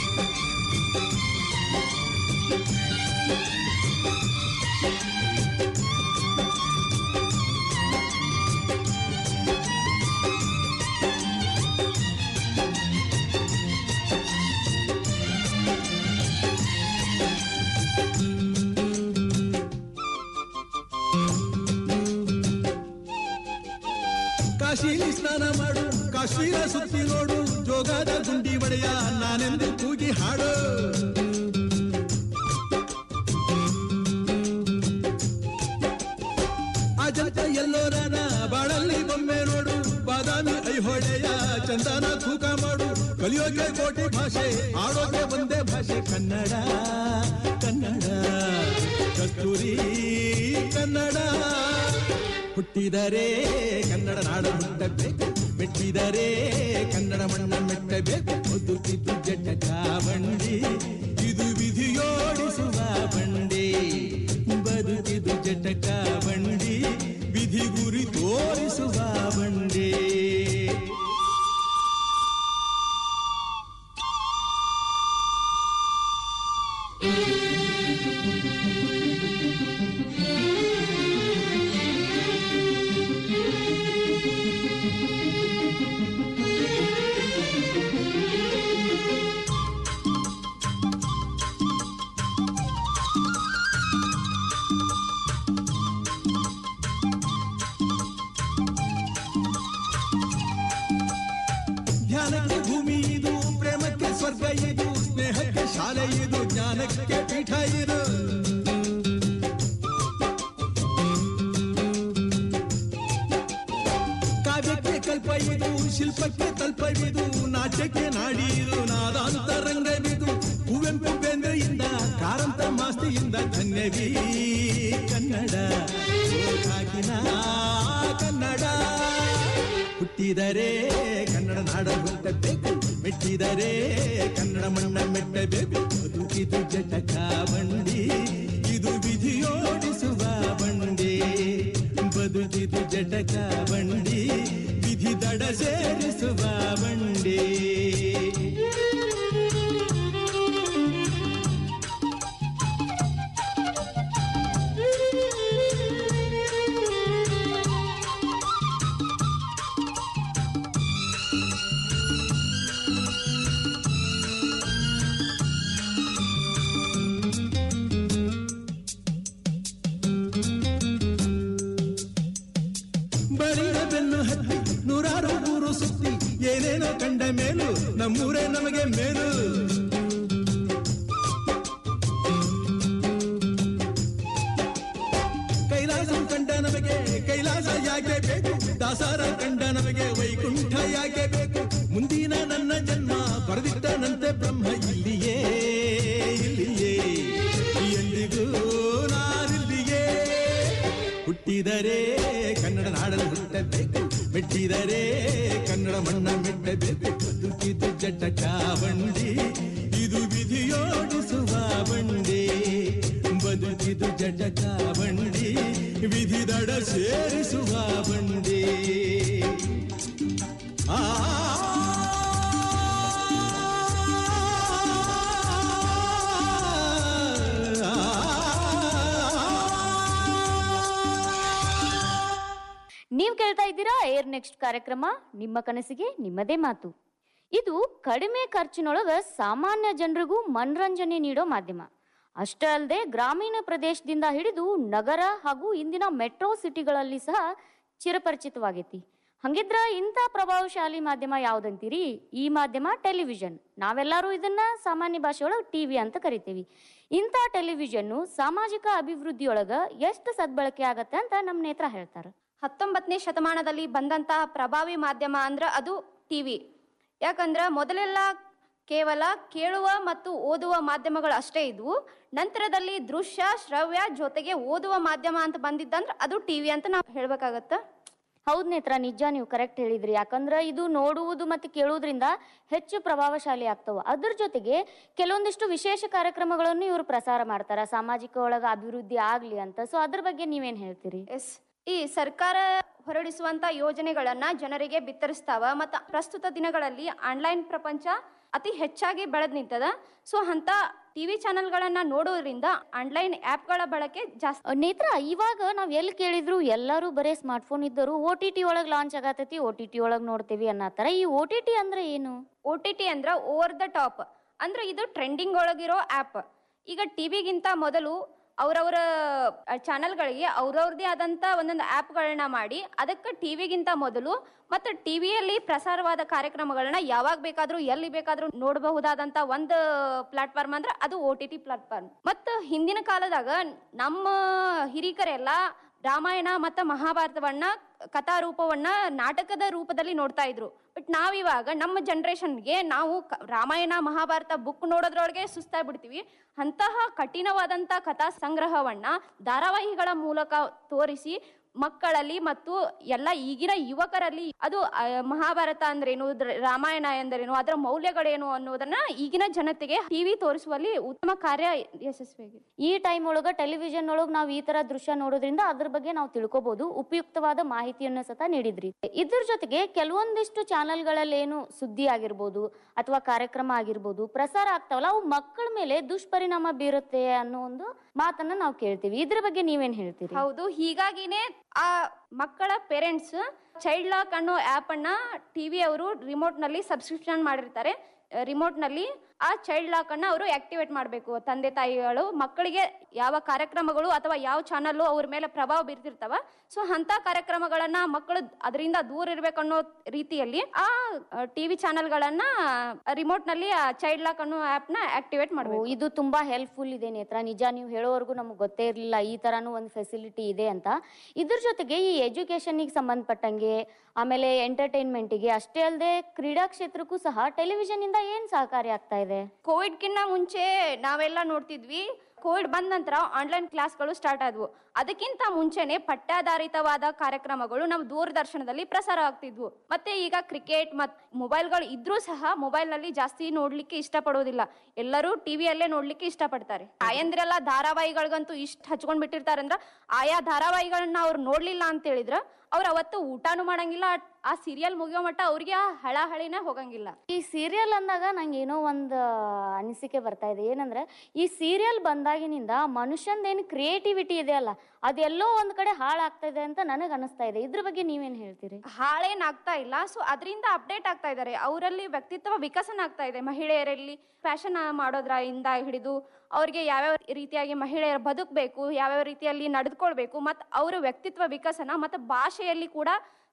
ಕಾಶಿಲಿ ಸ್ನಾನ ಮಾಡು ಕಾಶ್ಮೀರ ಸುತ್ತಿ ನೋಡು ಜೋಗದ ಗುಂಡಿ ಒಡೆಯ ನಾನೆಂದು ಕೂಗಿ ಹಾಡು ಅಜಂತ ಎಲ್ಲೋರನ ಬಾಳಲ್ಲಿ ಬೊಮ್ಮೆ ನೋಡು ಬಾದಾಮಿ ಐಹೊಳೆಯ ಚಂದನ ತೂಕ ಮಾಡು ಕಲಿಯೋಕೆ ಕೋಟಿ ಭಾಷೆ ಆಡೋಕೆ ಒಂದೇ ಭಾಷೆ ಕನ್ನಡ ಕನ್ನಡ ಕಸ್ತೂರಿ ಕನ್ನಡ ಹುಟ್ಟಿದರೆ ಕನ್ನಡ ನಾಡ ಹುಟ್ಟಬೇಕು ಮೆಟ್ಟಿದರೆ ಕನ್ನಡ ಮಣ್ಣ ಮೆಟ್ಟಬೇಕು ಬದುಕಿದ್ದು ಜಟಕ ಬಂಡಿ ಇದು ವಿಧಿಯೋಡಿಸುವ ಬಂಡಿ ಬದುಕಿದು ಜಟಕ ಬಂಡಿ ವಿಧಿ ಗುರಿ ತೋರಿಸುವ ಬಂಡಿ ಧ್ಯಾನಕ್ಕೆ ಭೂಮಿ ಇದು ಪ್ರೇಮಕ್ಕೆ ಸ್ವರ್ಗ ಇದು ಸ್ನೇಹಕ್ಕೆ ಶಾಲೆ ಇದು ಜ್ಞಾನಕ್ಕೆ ಪೀಠ ಇದು ಕಾವ್ಯಕ್ಕೆ ಕಲ್ಪ ಇದು ಶಿಲ್ಪಕ್ಕೆ ತಲ್ಪವಿದು ನಾಟ್ಯಕ್ಕೆ ನಾಡಿ ಇದು ನಾದಾಂತರಂಗವಿದು ಕುವೆಂಪು ಬೇಂದ್ರೆಯಿಂದ ಕಾರಂತ ಮಾಸ್ತಿಯಿಂದ ಧನ್ಯವೀ ಕನ್ನಡ ಕಾಕಿನ ಕನ್ನಡ ಹುಟ್ಟಿದರೆ ಕನ್ನಡ ನಾಡ ಹುಟ್ಟಬೇಕು ಮೆಟ್ಟಿದರೆ ಕನ್ನಡ ಮಣ್ಣ ಮೆಟ್ಟಬೇಕು ಬದುಕಿದು ಜಟಕ ಬಂಡಿ ಇದು ವಿಧಿಯೋಡಿಸುವ ಬಂಡಿ ಬದುಕಿದು ಜಟಕ ಬಂಡಿ ವಿಧಿ ದಡ ಸೇರಿಸುವ ಬಂಡಿ ಬಳಿದ ಬೆನ್ನು ಹತ್ತಿ ನೂರಾರು ಊರು ಸುತ್ತಿ ಏನೇನೋ ಕಂಡ ಮೇಲೂ ನಮಗೆ ಕೈಲಾಸ ಯಾಕೆ ಬೇಕು ದಾಸರ ಕಂಡ ನಮಗೆ ವೈಕುಂಠ ಯಾಕೆ ಬೇಕು ಮುಂದಿನ ನನ್ನ ಜನ್ಮ ಬರೆದಿಟ್ಟನಂತೆ ಬ್ರಹ್ಮ ಇಲ್ಲಿಯೇ ಇಲ್ಲಿಯೇ ಎಂದಿಗೂ ನಾನಿಲ್ಲಿಯೇ ಹುಟ್ಟಿದರೆ ಕನ್ನಡ ನಾಡಲ್ಲಿ ಹುಟ್ಟಬೇಕು ಮೆಟ್ಟಿದರೆ ಕನ್ನಡ ಮಣ್ಣ ಮೆಟ್ಟಬೇಕು ಬದುಕಿದು ಜಟ ಬಂಡಿ ಇದು ವಿಧಿಯೋಡಿಸುವ ಬಂಡಿ ಬದುಕಿದು ಜಟ ಬಂಡಿ ವಿಧಿ ದಡ ಸೇರಿಸುವ ಬಂಡಿ ಆ ನೀವು ಕೇಳ್ತಾ ಇದ್ದೀರಾ ಏರ್ ನೆಕ್ಸ್ಟ್ ಕಾರ್ಯಕ್ರಮ ನಿಮ್ಮ ಕನಸಿಗೆ ನಿಮ್ಮದೇ ಮಾತು ಇದು ಕಡಿಮೆ ಖರ್ಚಿನೊಳಗ ಸಾಮಾನ್ಯ ಜನರಿಗೂ ಮನರಂಜನೆ ನೀಡೋ ಮಾಧ್ಯಮ ಅಷ್ಟೇ ಅಲ್ಲದೆ ಗ್ರಾಮೀಣ ಪ್ರದೇಶದಿಂದ ಹಿಡಿದು ನಗರ ಹಾಗೂ ಇಂದಿನ ಮೆಟ್ರೋ ಸಿಟಿಗಳಲ್ಲಿ ಸಹ ಚಿರಪರಿಚಿತವಾಗೈತಿ ಹಂಗಿದ್ರ ಇಂಥ ಪ್ರಭಾವಶಾಲಿ ಮಾಧ್ಯಮ ಯಾವ್ದಂತೀರಿ ಈ ಮಾಧ್ಯಮ ಟೆಲಿವಿಷನ್ ನಾವೆಲ್ಲರೂ ಇದನ್ನ ಸಾಮಾನ್ಯ ಭಾಷೆಯೊಳಗೆ ಟಿವಿ ಅಂತ ಕರಿತೀವಿ ಇಂಥ ಟೆಲಿವಿಷನ್ನು ಸಾಮಾಜಿಕ ಅಭಿವೃದ್ಧಿಯೊಳಗ ಎಷ್ಟು ಸದ್ಬಳಕೆ ಆಗತ್ತೆ ಅಂತ ನಮ್ಮ ನೇತ್ರ ಹೇಳ್ತಾರೆ ಹತ್ತೊಂಬತ್ತನೇ ಶತಮಾನದಲ್ಲಿ ಬಂದಂತಹ ಪ್ರಭಾವಿ ಮಾಧ್ಯಮ ಅಂದ್ರೆ ಅದು ಟಿವಿ ಯಾಕಂದ್ರೆ ಮೊದಲೆಲ್ಲ ಕೇವಲ ಕೇಳುವ ಮತ್ತು ಓದುವ ಮಾಧ್ಯಮಗಳು ಅಷ್ಟೇ ಇದ್ವು ನಂತರದಲ್ಲಿ ದೃಶ್ಯ ಶ್ರವ್ಯ ಜೊತೆಗೆ ಓದುವ ಮಾಧ್ಯಮ ಅಂತ ಬಂದಿದ್ದಂದ್ರೆ ಅದು ಟಿವಿ ಅಂತ ನಾವು ಹೇಳ್ಬೇಕಾಗತ್ತ ಹೌದ್ ನೇತ್ರ ನಿಜ ನೀವು ಕರೆಕ್ಟ್ ಹೇಳಿದ್ರಿ ಯಾಕಂದ್ರೆ ಇದು ನೋಡುವುದು ಮತ್ತು ಕೇಳುವುದರಿಂದ ಹೆಚ್ಚು ಪ್ರಭಾವಶಾಲಿ ಆಗ್ತವೆ ಅದ್ರ ಜೊತೆಗೆ ಕೆಲವೊಂದಿಷ್ಟು ವಿಶೇಷ ಕಾರ್ಯಕ್ರಮಗಳನ್ನು ಇವರು ಪ್ರಸಾರ ಮಾಡ್ತಾರ ಸಾಮಾಜಿಕ ಒಳಗ ಅಭಿವೃದ್ಧಿ ಆಗ್ಲಿ ಅಂತ ಸೊ ಅದ್ರ ಬಗ್ಗೆ ನೀವೇನ್ ಹೇಳ್ತೀರಿ ಎಸ್ ಈ ಸರ್ಕಾರ ಹೊರಡಿಸುವಂತ ಯೋಜನೆಗಳನ್ನ ಜನರಿಗೆ ಬಿತ್ತರಿಸ್ತಾವ ಮತ್ತು ಪ್ರಸ್ತುತ ದಿನಗಳಲ್ಲಿ ಆನ್ಲೈನ್ ಪ್ರಪಂಚ ಅತಿ ಹೆಚ್ಚಾಗಿ ಬೆಳೆದ್ ನಿಂತದ ಸೊ ಅಂತ ಟಿವಿ ಚಾನೆಲ್ಗಳನ್ನ ನೋಡೋದ್ರಿಂದ ಆನ್ಲೈನ್ ಆ್ಯಪ್ಗಳ ಬಳಕೆ ಜಾಸ್ತಿ ನೇತ್ರ ಇವಾಗ ನಾವ್ ಎಲ್ಲಿ ಕೇಳಿದ್ರು ಎಲ್ಲರೂ ಬರೇ ಸ್ಮಾರ್ಟ್ಫೋನ್ ಇದ್ದರು ಓ ಟಿ ಟಿ ಒಳಗ್ ಲಾಂಚ್ ಆಗತೈತಿ ಓ ಟಿ ಟಿ ಒಳಗ್ ನೋಡ್ತೇವಿ ಅನ್ನತ್ತಾರ ಈ ಓ ಟಿ ಟಿ ಅಂದ್ರೆ ಏನು ಓ ಟಿ ಟಿ ಅಂದ್ರೆ ಓವರ್ ದ ಟಾಪ್ ಅಂದ್ರೆ ಇದು ಟ್ರೆಂಡಿಂಗ್ ಒಳಗಿರೋ ಆ್ಯಪ್ ಈಗ ಟಿವಿಗಿಂತ ಮೊದಲು ಅವರವರ ಚಾನಲ್ಗಳಿಗೆ ಅವ್ರವ್ರದೇ ಆದಂಥ ಒಂದೊಂದು ಆ್ಯಪ್ಗಳನ್ನ ಮಾಡಿ ಅದಕ್ಕೆ ಟಿವಿಗಿಂತ ಮೊದಲು ಮತ್ತು ಟಿವಿಯಲ್ಲಿ ಪ್ರಸಾರವಾದ ಕಾರ್ಯಕ್ರಮಗಳನ್ನ ಯಾವಾಗ ಬೇಕಾದರೂ ಎಲ್ಲಿ ಬೇಕಾದರೂ ನೋಡಬಹುದಾದಂಥ ಒಂದು ಪ್ಲಾಟ್ಫಾರ್ಮ್ ಅಂದ್ರೆ ಅದು ಓ ಟಿ ಟಿ ಪ್ಲಾಟ್ಫಾರ್ಮ್ ಮತ್ತು ಹಿಂದಿನ ಕಾಲದಾಗ ನಮ್ಮ ಹಿರಿಕರೆಲ್ಲ ರಾಮಾಯಣ ಮತ್ತು ಮಹಾಭಾರತವನ್ನ ಕಥಾ ರೂಪವನ್ನ ನಾಟಕದ ರೂಪದಲ್ಲಿ ನೋಡ್ತಾ ಇದ್ರು ಬಟ್ ನಾವಿವಾಗ ನಮ್ಮ ಜನ್ರೇಷನ್ಗೆ ನಾವು ಕ- ರಾಮಾಯಣ ಮಹಾಭಾರತ ಬುಕ್ ನೋಡೋದ್ರೊಳಗೆ ಸುಸ್ತಾಗ್ಬಿಡ್ತೀವಿ ಅಂತಹ ಕಠಿಣವಾದಂಥ ಕಥಾ ಸಂಗ್ರಹವನ್ನ ಧಾರಾವಾಹಿಗಳ ಮೂಲಕ ತೋರಿಸಿ ಮಕ್ಕಳಲ್ಲಿ ಮತ್ತು ಎಲ್ಲ ಈಗಿನ ಯುವಕರಲ್ಲಿ ಅದು ಆ, ಮಹಾಭಾರತ ಅಂದ್ರೇನು ದ್ರ- ರಾಮಾಯಣ ಎಂದರೇನು ಅದರ ಮೌಲ್ಯಗಳೇನು ಅನ್ನೋದನ್ನ ಈಗಿನ ಜನತೆಗೆ ಟಿವಿ ತೋರಿಸುವಲ್ಲಿ ಉತ್ತಮ ಕಾರ್ಯ ಯಶಸ್ವಿಯಾಗಿದೆ ಈ ಟೈಮ್ ಒಳಗ ಟೆಲಿವಿಷನ್ ಒಳಗ್ ನಾವು ಈ ತರ ದೃಶ್ಯ ನೋಡೋದ್ರಿಂದ ಅದ್ರ ಬಗ್ಗೆ ನಾವು ತಿಳ್ಕೊಬಹುದು ಉಪಯುಕ್ತವಾದ ಮಾಹಿತಿಯನ್ನು ಸಹ ನೀಡಿದ್ರಿ ಇದ್ರ ಜೊತೆಗೆ ಕೆಲವೊಂದಿಷ್ಟು ಚಾನೆಲ್ಗಳಲ್ಲಿ ಏನು ಸುದ್ದಿ ಆಗಿರ್ಬೋದು ಅಥವಾ ಕಾರ್ಯಕ್ರಮ ಆಗಿರ್ಬೋದು ಪ್ರಸಾರ ಆಗ್ತಾವಲ್ಲ ಅವು ಮಕ್ಕಳ ಮೇಲೆ ದುಷ್ಪರಿಣಾಮ ಬೀರುತ್ತೆ ಅನ್ನೋ ಒಂದು ಮಾತನ್ನ ನಾವು ಕೇಳ್ತೀವಿ ಇದ್ರ ಬಗ್ಗೆ ನೀವೇನ್ ಹೇಳ್ತೀರಿ ಹೌದು ಹೀಗಾಗಿನೇ ಆ ಮಕ್ಕಳ ಪೇರೆಂಟ್ಸ್ ಚೈಲ್ಡ್ ಲಾಕ್ ಅನ್ನೋ ಆ್ಯಪ್ ಅನ್ನ ಟಿವಿ ಅವರು ರಿಮೋಟ್ ನಲ್ಲಿ ಸಬ್ಸ್ಕ್ರಿಪ್ಷನ್ ಮಾಡಿರ್ತಾರೆ ರಿಮೋಟ್ ನಲ್ಲಿ ಆ ಚೈಲ್ಡ್ ಲಾಕ್ ಅನ್ನ ಅವರು ಆಕ್ಟಿವೇಟ್ ಮಾಡಬೇಕು ತಂದೆ ತಾಯಿಗಳು ಮಕ್ಕಳಿಗೆ ಯಾವ ಕಾರ್ಯಕ್ರಮಗಳು ಅಥವಾ ಯಾವ ಚಾನಲ್ಲು ಅವ್ರ ಮೇಲೆ ಪ್ರಭಾವ ಬೀರ್ತಿರ್ತಾವ ಸೊ ಅಂತ ಕಾರ್ಯಕ್ರಮಗಳನ್ನ ಮಕ್ಕಳು ಅದರಿಂದ ದೂರ ಇರ್ಬೇಕನ್ನೋ ರೀತಿಯಲ್ಲಿ ಆ ಟಿವಿ ಚಾನಲ್ಗಳನ್ನ ರಿಮೋಟ್ ನಲ್ಲಿ ಆ ಚೈಲ್ಡ್ ಲಾಕ್ ಅನ್ನೋ ಆ್ಯಪ್ ನ ಆಕ್ಟಿವೇಟ್ ಮಾಡಬೇಕು ಇದು ತುಂಬಾ ಹೆಲ್ಪ್ಫುಲ್ ಇದೆ ನೇತ್ರ ನಿಜ ನೀವು ಹೇಳೋವರೆಗೂ ನಮ್ಗೆ ಗೊತ್ತೇ ಇರಲಿಲ್ಲ ಈ ತರಾನು ಒಂದು ಫೆಸಿಲಿಟಿ ಇದೆ ಅಂತ ಇದ್ರ ಜೊತೆಗೆ ಈ ಎಜುಕೇಶನ್ಗೆ ಸಂಬಂಧಪಟ್ಟಂಗೆ ಆಮೇಲೆ ಎಂಟರ್ಟೈನ್ಮೆಂಟಿಗೆ ಅಷ್ಟೇ ಅಲ್ಲದೆ ಕ್ರೀಡಾ ಕ್ಷೇತ್ರಕ್ಕೂ ಸಹ ಟೆಲಿವಿಷನ್ ಇಂದ ಏನ್ ಸಹಕಾರಿ ಆಗ್ತಾ ಇದೆ ಕೋವಿಡ್ಗಿನ್ನ ಮುಂಚೆ ನಾವೆಲ್ಲ ನೋಡ್ತಿದ್ವಿ ಕೋವಿಡ್ ಬಂದ ನಂತರ ಆನ್ಲೈನ್ ಕ್ಲಾಸ್ಗಳು ಸ್ಟಾರ್ಟ್ ಆದ್ವು ಅದಕ್ಕಿಂತ ಮುಂಚೆನೆ ಪಟ್ಟಾಧಾರಿತವಾದ ಕಾರ್ಯಕ್ರಮಗಳು ನಮ್ಮ ದೂರದರ್ಶನದಲ್ಲಿ ಪ್ರಸಾರ ಆಗ್ತಿದ್ವು ಮತ್ತೆ ಈಗ ಕ್ರಿಕೆಟ್ ಮತ್ ಮೊಬೈಲ್ಗಳು ಇದ್ರೂ ಸಹ ಮೊಬೈಲ್ ನಲ್ಲಿ ಜಾಸ್ತಿ ನೋಡ್ಲಿಕ್ಕೆ ಇಷ್ಟಪಡೋದಿಲ್ಲ ಎಲ್ಲರೂ ಟಿವಿಯಲ್ಲೇ ನೋಡ್ಲಿಕ್ಕೆ ಇಷ್ಟಪಡ್ತಾರೆ ಆಯಂದ್ರೆಲ್ಲ ಧಾರಾವಾಹಿಗಳಿಗಂತೂ ಇಷ್ಟ ಹಚ್ಕೊಂಡ್ ಬಿಟ್ಟಿರ್ತಾರಂದ್ರ ಆಯಾ ಧಾರಾವಾಹಿಗಳನ್ನ ಅವ್ರು ನೋಡ್ಲಿಲ್ಲ ಅಂತ ಹೇಳಿದ್ರ ಅವ್ರು ಅವತ್ತು ಊಟನೂ ಮಾಡಂಗಿಲ್ಲ ಆ ಸೀರಿಯಲ್ ಮುಗಿಯೋ ಮಟ್ಟ ಅವ್ರಿಗೆ ಆ ಹಳಹಳಿನೇ ಹೋಗಂಗಿಲ್ಲ ಈ ಸೀರಿಯಲ್ ಅಂದಾಗ ನಂಗೆ ಏನೋ ಒಂದು ಅನಿಸಿಕೆ ಬರ್ತಾ ಇದೆ ಏನಂದ್ರೆ ಈ ಸೀರಿಯಲ್ ಬಂದಾಗಿನಿಂದ ಮನುಷ್ಯಂದೇನು ಕ್ರಿಯೇಟಿವಿಟಿ ಇದೆ ಅಲ್ಲ ಅದೆಲ್ಲೋ ಒಂದ್ ಕಡೆ ಹಾಳಾಗ್ತಾ ಇದೆ ಅಂತ ನನಗೆ ಅನಿಸ್ತಾ ಇದೆ ಇದ್ರ ಬಗ್ಗೆ ನೀವೇನ್ ಹೇಳ್ತೀರಿ ಹಾಳೇನ್ ಆಗ್ತಾ ಇಲ್ಲ ಸೊ ಅದರಿಂದ ಅಪ್ಡೇಟ್ ಆಗ್ತಾ ಇದ್ದಾರೆ ಅವರಲ್ಲಿ ವ್ಯಕ್ತಿತ್ವ ವಿಕಸನ ಆಗ್ತಾ ಇದೆ ಮಹಿಳೆಯರಲ್ಲಿ ಫ್ಯಾಷನ್ ಮಾಡೋದ್ರ ಇಂದ ಹಿಡಿದು ಅವ್ರಿಗೆ ಯಾವ್ಯಾವ ರೀತಿಯಾಗಿ ಮಹಿಳೆಯರು ಬದುಕಬೇಕು ಯಾವ್ಯಾವ ರೀತಿಯಲ್ಲಿ ನಡೆದುಕೊಳ್ಬೇಕು ಮತ್ತು ಅವರ ವ್ಯಕ್ತಿತ್ವ ವಿಕಸನ ಮತ್ತು ಭಾಷೆಯಲ್ಲಿ ಕೂಡ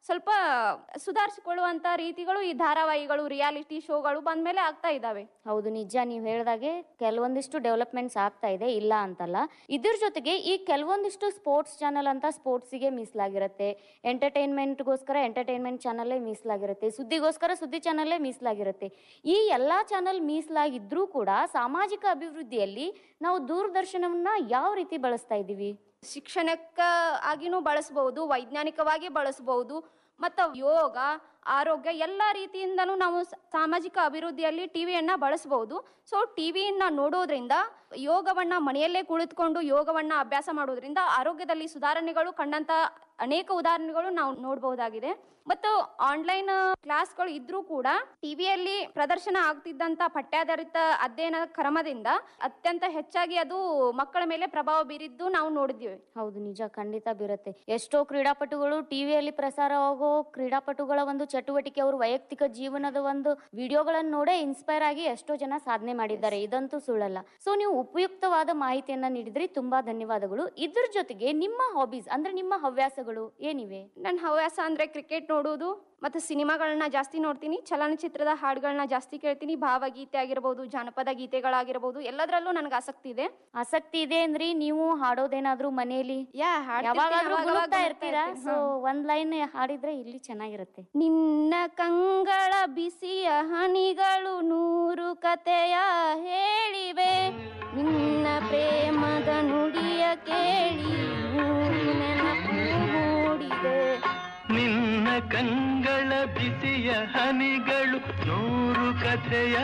ಸ್ವಲ್ಪ ಸುಧಾರಿಸಿಕೊಳ್ಳುವಂತ ರೀತಿಗಳು ಈ ಧಾರಾವಾಹಿಗಳು ರಿಯಾಲಿಟಿ ಶೋಗಳು ಬಂದ್ಮೇಲೆ ಆಗ್ತಾ ಇದಾವೆ ಹೌದು ನಿಜ ನೀವು ಹೇಳ್ದಾಗೆ ಕೆಲವೊಂದಿಷ್ಟು ಡೆವಲಪ್ಮೆಂಟ್ಸ್ ಆಗ್ತಾ ಇದೆ ಇಲ್ಲ ಅಂತಲ್ಲ ಇದ್ರ ಜೊತೆಗೆ ಈ ಕೆಲವೊಂದಿಷ್ಟು ಸ್ಪೋರ್ಟ್ಸ್ ಚಾನಲ್ ಅಂತ ಸ್ಪೋರ್ಟ್ಸಿಗೆ ಮೀಸಲಾಗಿರುತ್ತೆ ಎಂಟರ್ಟೈನ್ಮೆಂಟ್ಗೋಸ್ಕರ ಎಂಟರ್ಟೈನ್ಮೆಂಟ್ ಚಾನಲ್ಲೇ ಮೀಸಲಾಗಿರುತ್ತೆ ಸುದ್ದಿಗೋಸ್ಕರ ಸುದ್ದಿ ಚಾನಲ್ಲೇ ಮೀಸಲಾಗಿರುತ್ತೆ ಈ ಎಲ್ಲಾ ಚಾನಲ್ ಮೀಸಲಾಗಿದ್ರೂ ಕೂಡ ಸಾಮಾಜಿಕ ಅಭಿವೃದ್ಧಿಯಲ್ಲಿ ನಾವು ದೂರದರ್ಶನವನ್ನ ಯಾವ ರೀತಿ ಬಳಸ್ತಾ ಇದ್ದೀವಿ ಶಿಕ್ಷಣಕ್ಕ ಆಗಿನೂ ಬಳಸಬಹುದು ವೈಜ್ಞಾನಿಕವಾಗಿ ಬಳಸಬಹುದು ಮತ್ತು ಯೋಗ ಆರೋಗ್ಯ ಎಲ್ಲ ರೀತಿಯಿಂದನೂ ನಾವು ಸ- ಸಾಮಾಜಿಕ ಅಭಿವೃದ್ಧಿಯಲ್ಲಿ ಟಿವಿಯನ್ನ ಬಳಸಬಹುದು ಸೊ ಟಿವಿಯನ್ನ ನೋಡೋದ್ರಿಂದ ಯೋಗವನ್ನ ಮನೆಯಲ್ಲೇ ಕುಳಿತುಕೊಂಡು ಯೋಗವನ್ನ ಅಭ್ಯಾಸ ಮಾಡೋದ್ರಿಂದ ಆರೋಗ್ಯದಲ್ಲಿ ಸುಧಾರಣೆಗಳು ಕಂಡಂತ ಅನೇಕ ಉದಾಹರಣೆಗಳು ನಾವು ನೋಡಬಹುದಾಗಿದೆ ಮತ್ತು ಆನ್ಲೈನ್ ಕ್ಲಾಸ್ಗಳು ಇದ್ರೂ ಕೂಡ ಟಿವಿಯಲ್ಲಿ ಪ್ರದರ್ಶನ ಆಗ್ತಿದ್ದಂತ ಪಠ್ಯಾಧಾರಿತ ಅಧ್ಯಯನ ಕ್ರಮದಿಂದ ಅತ್ಯಂತ ಹೆಚ್ಚಾಗಿ ಅದು ಮಕ್ಕಳ ಮೇಲೆ ಪ್ರಭಾವ ಬೀರಿದ್ದು ನಾವು ನೋಡಿದ್ದೀವಿ ಹೌದು ನಿಜ ಖಂಡಿತ ಬೀರುತ್ತೆ ಎಷ್ಟೋ ಕ್ರೀಡಾಪಟುಗಳು ಟಿವಿಯಲ್ಲಿ ಪ್ರಸಾರವಾಗೋ ಕ್ರೀಡಾಪಟುಗಳ ಒಂದು ಚಟುವಟಿಕೆ ಅವ್ರ ವೈಯಕ್ತಿಕ ಜೀವನದ ಒಂದು ವಿಡಿಯೋಗಳನ್ನು ನೋಡೇ ಇನ್ಸ್ಪೈರ್ ಆಗಿ ಎಷ್ಟೋ ಜನ ಸಾಧನೆ ಮಾಡಿದ್ದಾರೆ ಇದಂತೂ ಸುಳ್ಳಲ್ಲ ಸೊ ನೀವು ಉಪಯುಕ್ತವಾದ ಮಾಹಿತಿಯನ್ನ ನೀಡಿದ್ರಿ ತುಂಬಾ ಧನ್ಯವಾದಗಳು ಇದ್ರ ಜೊತೆಗೆ ನಿಮ್ಮ ಹಾಬೀಸ್ ಅಂದ್ರೆ ನಿಮ್ಮ ಹವ್ಯಾಸಗಳು ಏನಿವೆ ನನ್ನ ಹವ್ಯಾಸ ಅಂದ್ರೆ ಕ್ರಿಕೆಟ್ ನೋಡೋದು ಮತ್ತು ಸಿನಿಮಾಗಳನ್ನ ಜಾಸ್ತಿ ನೋಡ್ತೀನಿ ಚಲನಚಿತ್ರದ ಹಾಡುಗಳನ್ನ ಜಾಸ್ತಿ ಕೇಳ್ತೀನಿ ಭಾವಗೀತೆ ಆಗಿರ್ಬೋದು ಜಾನಪದ ಗೀತೆಗಳಾಗಿರ್ಬೋದು ಎಲ್ಲದರಲ್ಲೂ ನನಗೆ ಆಸಕ್ತಿ ಇದೆ ಆಸಕ್ತಿ ಇದೆ ಅಂದ್ರಿ ನೀವು ಹಾಡೋದೇನಾದ್ರೂ ಮನೆಯಲ್ಲಿ ಯಾ ಹಾಡ್ತಿರ್ತೀನಿ, ಯಾವಾಗಾದ್ರೂ ಅವಾಗವಾಗ ಗುನುಗ್ತಾ ಗುನುಗ್ತಾ ಇರ್ತೀರಾ ಇರ್ತೀನಿ, ಸೊ ಹಾ. ಒಂದ್ ಲೈನ್ ಹಾಡಿದ್ರೆ ಇಲ್ಲಿ ಚೆನ್ನಾಗಿರುತ್ತೆ ನಿನ್ನ ಕಂಗಳ ಬಿಸಿಯ ಹನಿಗಳು ನೂರು ಕತೆಯ ಹೇಳಿವೆ ನಿನ್ನ ಪ್ರೇಮದ ನುಡಿಯ ಕೇಳಿ ನೂರು ನೆನಪು ಮೂಡಿದೆ ನಿನ್ನ ಕಂಗಳ ಬಿಸಿಯ ಹನಿಗಳು ನೂರು ಕಥೆಯ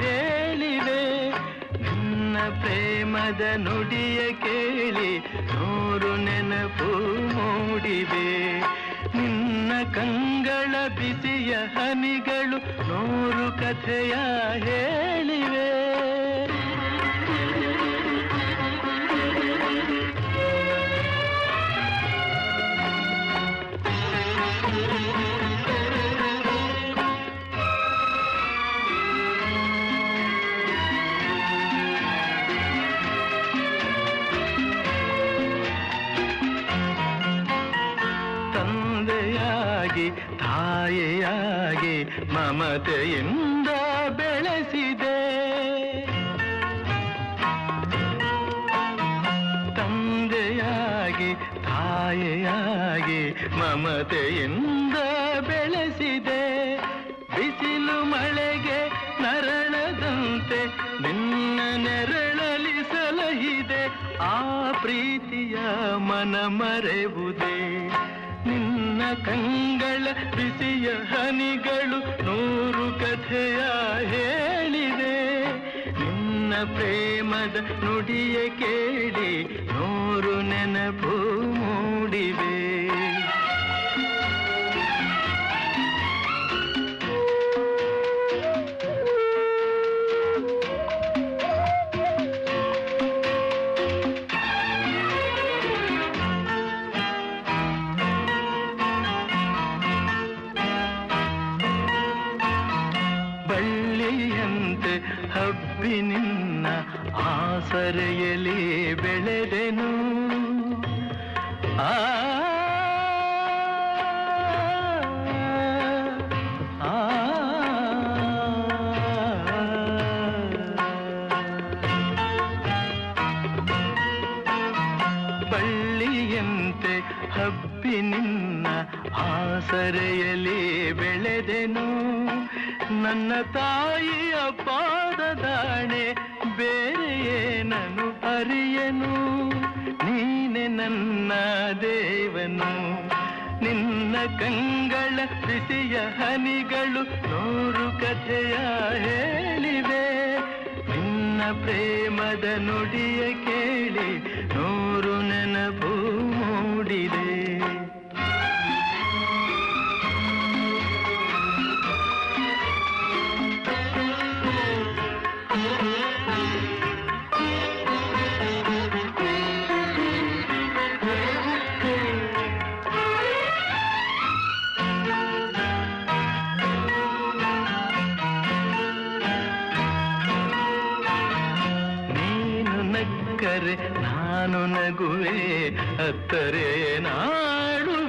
ಹೇಳಿವೆ ನಿನ್ನ ಪ್ರೇಮದ ನುಡಿಯ ಕೇಳಿ ನೂರು ನೆನಪು ಮೂಡಿವೆ ನಿನ್ನ ಕಂಗಳ ಬಿಸಿಯ ಹನಿಗಳು ನೂರು ಕಥೆಯ ಹೇಳಿವೆ ತಂದೆಯಾಗಿ ತಾಯಿಯಾಗಿ ಮಮತೆಯಿಂದ ಬೆಳೆಸಿದೆ ತಂದೆಯಾಗಿ ತಾಯಿಯಾಗಿ ಮಮತೆಯಿಂದ ಬೆಳೆಸಿದೆ ಬಿಸಿಲು ಮಳೆಗೆ ನರಳದಂತೆ ನಿನ್ನ ನೆರಳಲಿ ಸಲಹಿದೆ ಆ ಪ್ರೀತಿಯ ಮನ ಮರೆವುದೇ ನಿನ್ನ ಕಂಗಳ ಬಿಸಿಯ ಹನಿಗಳು ನೂರು ಕಥೆಯ ಹೇಳಿದೆ ನಿನ್ನ ಪ್ರೇಮದ ನುಡಿಯ ಕೇಳಿ ನೂರು ನೆನಪು ಮೂಡಿವೆ ಬಳ್ಳಿಯಂತೆ ಹಬ್ಬಿ ನಿನ್ನ ಆಸರೆಯಲಿ ಬೆಳೆದೆನು ಆ ಆ, ಬಳ್ಳಿಯಂತೆ ಹಬ್ಬಿ ನಿನ್ನ ಆಸರೆಯಲಿ ಬೆಳೆದೆನು ನನ್ನ ತಾಯಿಯ ಪಾದದಾಣೆ ಬೇರೆ ಏನನು ಅರಿಯನು ನೀನೆ ನನ್ನ ದೇವನು ನಿನ್ನ ಕಂಗಳ ಬಿಸಿಯ ಹನಿಗಳು ನೂರು ಕಥೆಯ ಹೇಳಿವೆ ನಿನ್ನ ಪ್ರೇಮದ ನುಡಿಯ ಕೇಳಿ ನೂರು ನೆನಪು ಮೂಡಿದೆ ನೀನು ನಕ್ಕರೆ ನಾನು ನಗುವೆ ಅತ್ತರೆ ನಾಡುವೆ